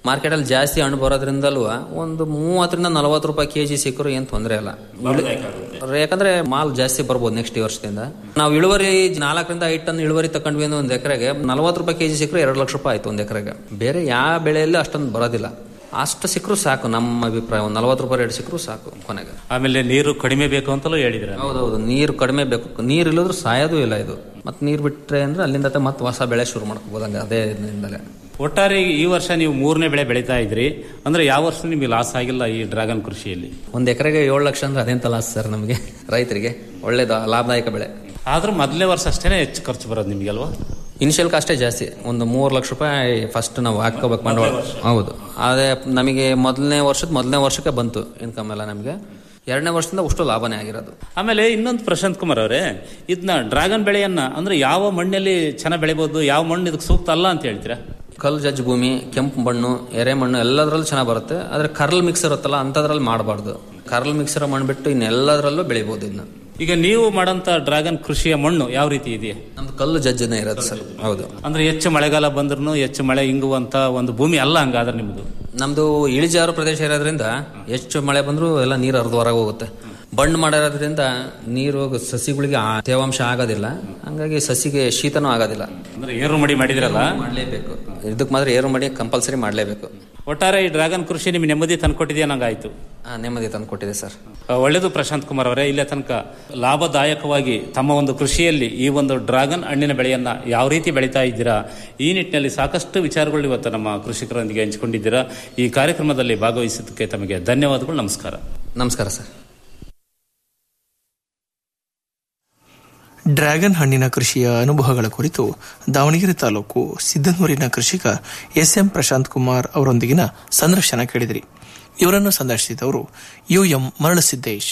ಮಾರ್ಕೆಟ್ ಅಲ್ಲಿ ಜಾಸ್ತಿ ಹಣ್ಣು ಬರೋದ್ರಿಂದಲೂ ಒಂದು ಮೂವತ್ತರಿಂದ ನಲವತ್ತು ರೂಪಾಯಿ ಕೆಜಿ ಸಿಕ್ಕರು ಏನ್ ತೊಂದರೆ ಇಲ್ಲ ಯಾಕಂದ್ರೆ ಮಾಲ್ ಜಾಸ್ತಿ ಬರ್ಬೋದು ನೆಕ್ಸ್ಟ್ ಈ ವರ್ಷದಿಂದ ನಾವು ಇಳುವರಿ ನಾಲ್ಕರಿಂದ ಐದು ಟನ್ ಇಳುವರಿ ತಕೊಂಡ್ವಿ ಅಂದ್ರೆ ಒಂದು ಎಕರೆಗೆ ನಲವತ್ತು ರೂಪಾಯಿ ಕೆಜಿ ಸಿಕ್ಕರು ಎರಡು ಲಕ್ಷ ರೂಪಾಯಿ ಆಯ್ತು ಒಂದು ಎಕರೆಗೆ ಬೇರೆ ಯಾವ ಬೆಳೆಯಲ್ಲಿ ಅಷ್ಟೊಂದು ಬರೋದಿಲ್ಲ ಅಷ್ಟು ಸಿಕ್ಕರು ಸಾಕು ನಮ್ಮ ಅಭಿಪ್ರಾಯ ಒಂದು ನಲವತ್ತು ರೂಪಾಯಿ ರೇಟ್ ಸಿಕ್ಕರು ಸಾಕು ಕೊನೆಗೆ ಆಮೇಲೆ ನೀರು ಕಡಿಮೆ ಬೇಕು ಅಂತಲೂ ಹೇಳಿದ್ರ ಹೌದೌದು ನೀರು ಕಡಿಮೆ ಬೇಕು ನೀರು ಇಲ್ಲದ್ರೂ ಸಾಯೋದು ಇಲ್ಲ ಇದು ಮತ್ತೆ ನೀರು ಬಿಟ್ರೆ ಅಂದ್ರೆ ಅಲ್ಲಿಂದ ಮತ್ತೆ ಹೊಸ ಬೆಳೆ ಶುರು ಮಾಡ್ಕೋಬೋದು ಹಂಗೆ ಅದೇ ಇದರಿಂದಲೇ ಒಟ್ಟಾರೆ ಈ ವರ್ಷ ನೀವು ಮೂರನೇ ಬೆಳೆ ಬೆಳೀತಾ ಇದ್ರಿ ಅಂದ್ರೆ ಯಾವ ವರ್ಷ ನಿಮಗೆ ಲಾಸ್ ಆಗಿಲ್ಲ ಈ ಡ್ರ್ಯಾಗನ್ ಕೃಷಿಯಲ್ಲಿ ಒಂದು ಎಕರೆಗೆ ಏಳು ಲಕ್ಷ ಅಂದ್ರೆ ಅದೇಂತ ಲಾಸ್ ಸರ್ ನಮಗೆ ರೈತರಿಗೆ ಒಳ್ಳೇದು ಲಾಭದಾಯಕ ಬೆಳೆ ಆದ್ರೂ ಮೊದಲನೇ ವರ್ಷ ಅಷ್ಟೇನೆ ಹೆಚ್ಚು ಖರ್ಚು ಬರೋದು ನಿಮಗಲ್ವಾ ಇನಿಷಿಯಲ್ ಕಾಸ್ಟೇ ಜಾಸ್ತಿ ಒಂದು ಮೂರು ಲಕ್ಷ ರೂಪಾಯಿ ಫಸ್ಟ್ ನಾವು ಹಾಕೋಬೇಕು ಬಂಡವಾಳ ಹೌದು ಅದೇ ನಮಗೆ ಮೊದಲನೇ ವರ್ಷದ ಮೊದಲನೇ ವರ್ಷಕ್ಕೆ ಬಂತು ಇನ್ಕಮ್ ಎಲ್ಲ ನಮಗೆ ಎರಡನೇ ವರ್ಷದಿಂದ ಅಷ್ಟು ಲಾಭನೇ ಆಗಿರೋದು ಆಮೇಲೆ ಇನ್ನೊಂದು ಪ್ರಶಾಂತ್ ಕುಮಾರ್ ಅವರೇ ಇದನ್ನ ಡ್ರ್ಯಾಗನ್ ಬೆಳೆಯನ್ನ ಅಂದ್ರೆ ಯಾವ ಮಣ್ಣಲ್ಲಿ ಚೆನ್ನಾಗಿ ಬೆಳಿಬಹುದು ಯಾವ ಮಣ್ಣು ಇದಕ್ಕೆ ಸೂಕ್ತ ಅಲ್ಲ ಅಂತ ಹೇಳ್ತೀರಾ ಕಲ್ಲು ಜಜ್ಜು ಭೂಮಿ ಕೆಂಪು ಮಣ್ಣು ಎರೆ ಮಣ್ಣು ಎಲ್ಲದರಲ್ಲೂ ಚೆನ್ನಾಗಿ ಬರುತ್ತೆ ಆದರೆ ಕರ್ಲ್ ಮಿಕ್ಸ್ ಇರುತ್ತಲ್ಲ ಅಂಥದ್ರಲ್ಲಿ ಮಾಡಬಾರ್ದು ಕರ್ಲ್ ಮಿಕ್ಸರ್ ಮಣ್ಣು ಬಿಟ್ಟು ಇನ್ನೆಲ್ಲದರಲ್ಲೂ ಬೆಳಿಬೋದು ಇದನ್ನ ಈಗ ನೀವು ಮಾಡಂತ ಡ್ರ್ಯಾಗನ್ ಕೃಷಿಯ ಮಣ್ಣು ಯಾವ ರೀತಿ ಇದೆ ನಮ್ದು ಕಲ್ಲು ಜಜ್ಜನೇ ಇರೋದು ಸರ್ ಹೌದು ಅಂದ್ರೆ ಹೆಚ್ಚು ಮಳೆಗಾಲ ಬಂದ್ರೂ ಹೆಚ್ಚು ಮಳೆ ಇಂಗುವಂತ ಒಂದು ಭೂಮಿ ಅಲ್ಲ ಹಂಗಾದ್ರೆ ನಿಮ್ದು ನಮ್ದು ಇಳಿಜಾರು ಪ್ರದೇಶ ಇರೋದ್ರಿಂದ ಎಷ್ಟು ಮಳೆ ಬಂದರೂ ಎಲ್ಲ ನೀರು ಹರಿದು ಹೊರಗೆ ಹೋಗುತ್ತೆ ಬಣ್ಣು ಮಾಡಿರೋದ್ರಿಂದ ನೀರು ಸಸಿಗಳಿಗೆ ಆ ತೇವಾಂಶ ಆಗೋದಿಲ್ಲ ಹಂಗಾಗಿ ಸಸಿಗೆ ಶೀತನೂ ಆಗೋದಿಲ್ಲ ಅಂದ್ರೆ ಏರು ಮಡಿ ಮಾಡಿದಿರಲ್ಲ ಮಾಡಲೇಬೇಕು ಇದಕ್ಕೆ ಮಾತ್ರ ಏರು ಮಾಡಿ ಕಂಪಲ್ಸರಿ ಮಾಡಲೇಬೇಕು ಒಟ್ಟಾರೆ ಈ ಡ್ರ್ಯಾಗನ್ ಕೃಷಿ ನಿಮ್ಗೆ ನೆಮ್ಮದಿ ತಂದ್ಕೊಟ್ಟಿದೆಯಾ ನಂಗಾಯ್ತು ನೆಮ್ಮದಿ ತಂದು ಕೊಟ್ಟಿದೆ ಸರ್ ಆ, ಒಳ್ಳೆಯದು ಪ್ರಶಾಂತ್ ಕುಮಾರ್ ಅವರೇ ಇಲ್ಲೇ ತನಕ ಲಾಭದಾಯಕವಾಗಿ ತಮ್ಮ ಒಂದು ಕೃಷಿಯಲ್ಲಿ ಈ ಒಂದು ಡ್ರ್ಯಾಗನ್ ಹಣ್ಣಿನ ಬೆಳೆಯನ್ನ ಯಾವ ರೀತಿ ಬೆಳೀತಾ ಇದ್ದೀರಾ ಈ ನಿಟ್ಟಿನಲ್ಲಿ ಸಾಕಷ್ಟು ವಿಚಾರಗಳು ಇವತ್ತು ನಮ್ಮ ಕೃಷಿಕರೊಂದಿಗೆ ಹಂಚಿಕೊಂಡಿದ್ದೀರಾ ಈ ಕಾರ್ಯಕ್ರಮದಲ್ಲಿ ಭಾಗವಹಿಸಿದ್ದಕ್ಕೆ ತಮಗೆ ಧನ್ಯವಾದಗಳು ನಮಸ್ಕಾರ ನಮಸ್ಕಾರ ಸರ್ ಡ್ರ್ಯಾಗನ್ ಹಣ್ಣಿನ ಕೃಷಿಯ ಅನುಭವಗಳ ಕುರಿತು ದಾವಣಗೆರೆ ತಾಲೂಕು ಸಿದ್ದನೂರಿನ ಕೃಷಿಕ ಎಸ್ ಎಂ ಪ್ರಶಾಂತ್ ಕುಮಾರ್ ಅವರೊಂದಿಗಿನ ಸಂದರ್ಶನ ಕೇಳಿದಿರಿ ಇವರನ್ನು ಸಂದರ್ಶಿಸಿದವರು ಯು ಎಂ ಮರಳಸಿದ್ದೇಶ್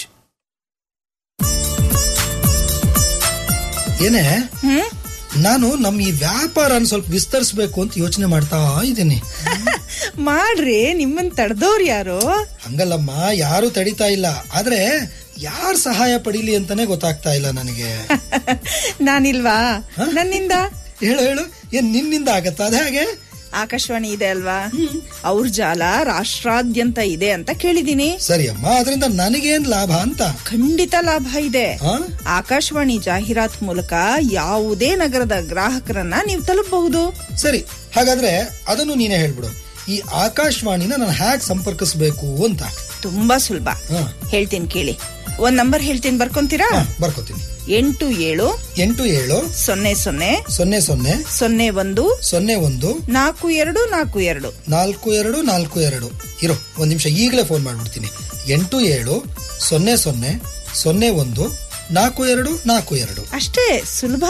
ಏನೇ ನಾನು ನಮ್ಮ ಈ ವ್ಯಾಪಾರನ ಸ್ವಲ್ಪ ವಿಸ್ತರಿಸಬೇಕು ಅಂತ ಯೋಚನೆ ಮಾಡ್ತಾ ಇದ್ದೀನಿ ಮಾಡ್ರಿ ನಿಮ್ಮನ್ ತಡೆದವ್ರು ಯಾರು ಹಂಗಲ್ಲಮ್ಮ ಯಾರು ತಡಿತಾ ಇಲ್ಲ ಆದ್ರೆ ಯಾರ್ ಸಹಾಯ ಪಡೀಲಿ ಅಂತಾನೆ ಗೊತ್ತಾಗ್ತಾ ಇಲ್ಲ ನನಗೆ ನಾನಿಲ್ವಾ ನನ್ನಿಂದ ಹೇಳು ಹೇಳು ಏನ್ ನಿನ್ನಿಂದ ಆಗತ್ತಾ ಅದೇ ಹಾಗೆ ಆಕಾಶವಾಣಿ ಇದೆ ಅಲ್ವಾ ಅವ್ರ ಜಾಲ ರಾಷ್ಟ್ರಾದ್ಯಂತ ಇದೆ ಅಂತ ಕೇಳಿದೀನಿ ಸರಿ ಅಮ್ಮ ಅದರಿಂದ ನನಗೇನ್ ಲಾಭ ಅಂತ ಖಂಡಿತ ಲಾಭ ಇದೆ ಆ? ಆಕಾಶವಾಣಿ ಜಾಹೀರಾತ್ ಮೂಲಕ ಯಾವುದೇ ನಗರದ ಗ್ರಾಹಕರನ್ನ ನೀವು ತಲುಪಬಹುದು ಸರಿ ಹಾಗಾದ್ರೆ ಅದನ್ನು ನೀನೇ ಹೇಳ್ಬಿಡು ಈ ಆಕಾಶವಾಣಿನ ನಾನು ಹ್ಯಾಕ್ ಸಂಪರ್ಕಿಸಬೇಕು ಅಂತ ತುಂಬಾ ಸುಲಭ ಹಾ. ಹೇಳ್ತೀನಿ ಕೇಳಿ ಒಂದ್ ನಂಬರ್ ಹೇಳ್ತೀನಿ ಬರ್ಕೊಂತೀರಾ ಬರ್ಕೋತೀನಿ ಎಂಟು ಏಳು ಎಂಟು ಏಳು ಸೊನ್ನೆ ಸೊನ್ನೆ ಸೊನ್ನೆ ಸೊನ್ನೆ ಸೊನ್ನೆ ಒಂದು ಸೊನ್ನೆ ಒಂದು ನಾಲ್ಕು ಎರಡು ನಾಲ್ಕು ಎರಡು ನಾಲ್ಕು ಎರಡು ನಾಲ್ಕು ಎರಡು ಇರೋ ಒಂದ್ ನಿಮಿಷ ಈಗಲೇ ಫೋನ್ ಮಾಡ್ಬಿಡ್ತೀನಿ ಎಂಟು ಏಳು ಸೊನ್ನೆ ಸೊನ್ನೆ ಸೊನ್ನೆ ಒಂದು ನಾಲ್ಕು ಎರಡು ನಾಲ್ಕು ಎರಡು ಅಷ್ಟೇ ಸುಲಭ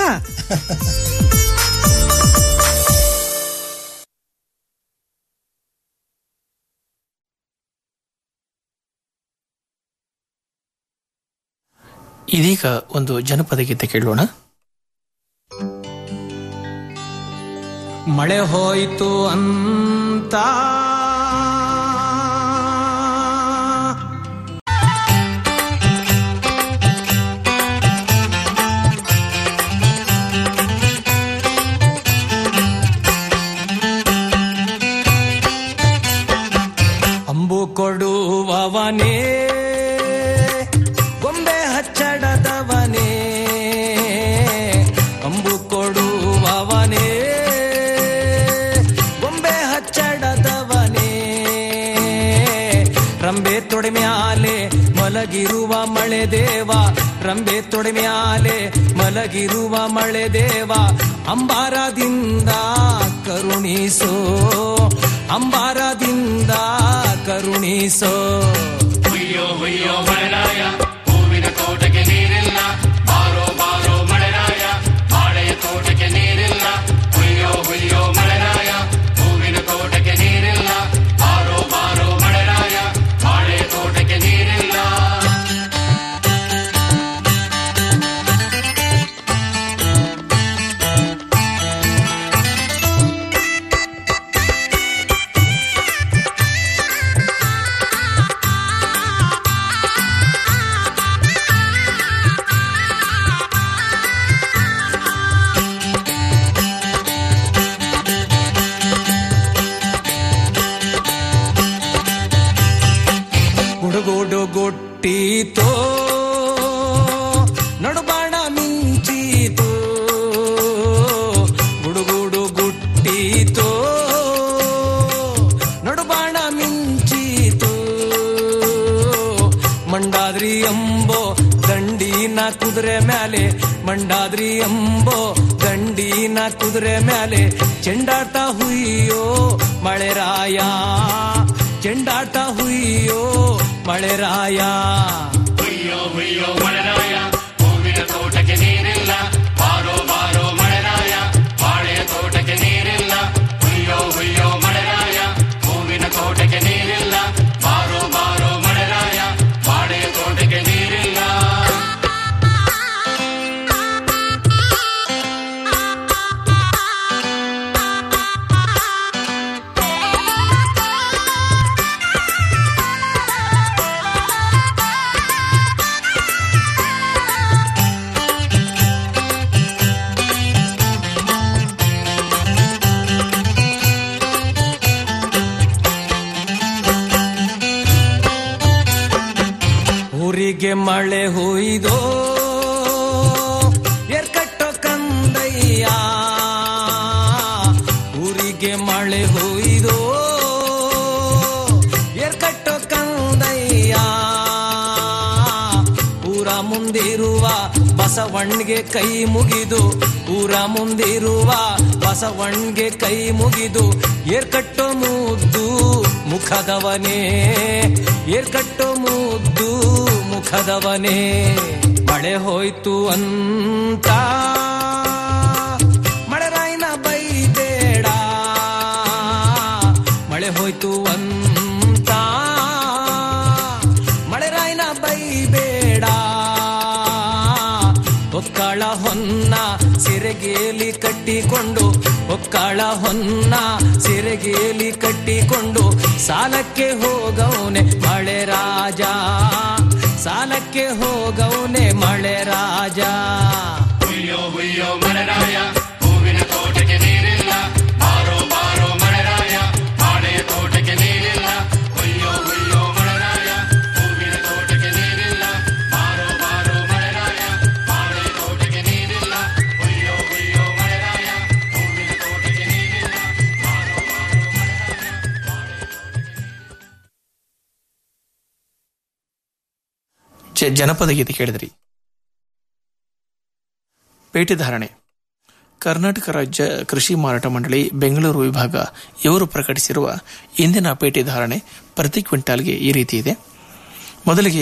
ಇದೀಗ ಒಂದು ಜನಪದ ಗೀತೆ ಕೇಳೋಣ ಮಳೆ ಹೋಯ್ತು ಅಂತ ಅಂಬು ಕೊಡುವವನೇ ಗೊಂಬೆ ಹಚ್ಚಡದವನೇ ಅಂಬು ಕೊಡುವವನೇ ಗೊಂಬೆ ಹಚ್ಚಡದವನೇ ರಂಬೆ ತೊಡೆಮ್ಯಾಲೆ ಮಲಗಿರುವ ಮಳೆ ದೇವ ರಂಬೆ ತೊಡೆಮ್ಯಾಲೆ ಮಲಗಿರುವ ಮಳೆ ದೇವ ಅಂಬಾರದಿಂದ ಕರುಣಿಸೋ ಅಂಬಾರದಿಂದ ಕರುಣಿಸೋ ಹುಯ್ಯೋ ಹುಯ್ಯೋ ಮಳೆರಾಯ ಹೂವಿನ ತೋಟಕ್ಕೆ ನೀರಿಲ್ಲ ಬಾರೋ ಬಾರೋ ಮಳೆರಾಯ ಬಾಳೆಯ ತೋಟಕ್ಕೆ ನೀರಿಲ್ಲ ಹುಯ್ಯೋ ಹುಯ್ಯೋ ಮಳೆರಾಯ ಹೂವಿನ ತೋಟಕ್ಕೆ ನೀರಿಲ್ಲ ಬಾರೋ ಬಾರೋ ಮಳೆರಾಯ ಬಾಳೆಯ ತೋಟಕ್ಕೆ ನೀರಿಲ್ಲ ದಂಡಿನ ಕುದುರೆ ಮ್ಯಾಲೆ ಮಂಡಾದ್ರಿ ಎಂಬೋ ದಂಡಿನ ಕುದುರೆ ಮ್ಯಾಲೆ ಚೆಂಡಾಟ ಹುಯ್ಯೋ ಮಳೆರಾಯ ಚೆಂಡಾಟ ಹುಯ್ಯೋ ಮಳೆರಾಯ ಹುಯ್ಯೋ ಹುಯ್ಯೋ ಮಳೆರಾಯ ಹೂವಿನ ತೋಟಕ್ಕೆ ನೀರಿಲ್ಲ ಬಾರೋ ಬಾರೋ ಮಳೆರಾಯ ಬಾಳೆಯ ತೋಟಕ್ಕೆ ನೀರಿಲ್ಲ ಹುಯ್ಯೋ ಹುಯ್ಯೋ ಮಳೆರಾಯ ಹೂವಿನ ತೋಟಕ್ಕೆ ನೀರಿಲ್ಲ ಬಾರೋ ಬಾರೋ ಮಳೆರಾಯ ಬಾಳೆಯ ತೋಟಕ್ಕೆ ನೀರಿಲ್ಲ ಊರಿಗೆ ಮಳೆ ಹೊಯ್ದೋ ಎರ್ಕಟ್ಟೋ ಕಂದಯ್ಯ ಊರಿಗೆ ಮಳೆ ಹೊಯ್ದೋ ಎರ್ಕಟ್ಟೋ ಕಂದಯ್ಯ ಊರ ಮುಂದಿರುವ ಬಸವಣ್ಣಿಗೆ ಕೈ ಮುಗಿದು ಊರ ಮುಂದಿರುವ ಬಸವಣ್ಣಿಗೆ ಕೈ ಮುಗಿದು ಏರ್ಕಟ್ಟೋ ಮುದ್ದು ಮುಖದವನೇ ಏರ್ಕಟ್ಟೋ ಮುದ್ದು ಮುಖದವನೇ ಮಳೆ ಹೋಯ್ತು ಅಂತ ಮಳೆರಾಯಿನ ಬೈಬೇಡ ಮಳೆ ಹೋಯ್ತು ಅಂತ ಮಳೆರಾಯಿನ ಬೈಬೇಡ ಒಕ್ಕಳ ಹೊನ್ನ ಸಿರೆಗೇಲಿ ಕಟ್ಟಿಕೊಂಡು ಒಕ್ಕಳ ಹೊನ್ನ ಸಿರೆಗೇಲಿ ಕಟ್ಟಿಕೊಂಡು ಸಾಲಕ್ಕೆ ಹೋಗವನೆ ಮಳೆ ರಾಜ ಸಾಲಕ್ಕೆ ಹೋಗವನೆ ಮಳೆ ರಾಜ ಹುಯ್ಯೋ ಹುಯ್ಯೋ ಮಳೆರಾಯ ಹೂವಿನ ತೋಟಕ್ಕೆ ನೀರಿಲ್ಲ ಬಾರೋ ಬಾರೋ ಮಳೆರಾಯ ಬಾಳೆಯ ತೋಟಕ್ಕೆ ನೀರಿಲ್ಲ ಹುಯ್ಯೋ ಹುಯ್ಯೋ ಮಳೆರಾಯ ಹೂವಿನ ತೋಟಕ್ಕೆ ನೀರಿಲ್ಲ ಬಾರೋ ಬಾರೋ ಮಳೆರಾಯ ಬಾಳೆಯ ತೋಟಕ್ಕೆ ನೀರಿಲ್ಲ ಹುಯ್ಯೋ ಹುಯ್ಯೋ ಮಳೆರಾಯ ಹೂವಿನ ತೋಟಕ್ಕೆ ನೀರಿಲ್ಲ ಬಾರೋ ಬಾರೋ ಜ- ಜನಪದ ಗೀತೆ ಕೇಳಿದ್ರಿ ಪೇಟೆ ಧಾರಣೆ ಕರ್ನಾಟಕ ರಾಜ್ಯ ಕೃಷಿ ಮಾರಾಟ ಮಂಡಳಿ ಬೆಂಗಳೂರು ವಿಭಾಗ ಇವರು ಪ್ರಕಟಿಸಿರುವ ಇಂದಿನ ಪೇಟೆ ಧಾರಣೆ ಪ್ರತಿ ಕ್ವಿಂಟಾಲ್ಗೆ ಈ ರೀತಿ ಇದೆ ಮೊದಲಿಗೆ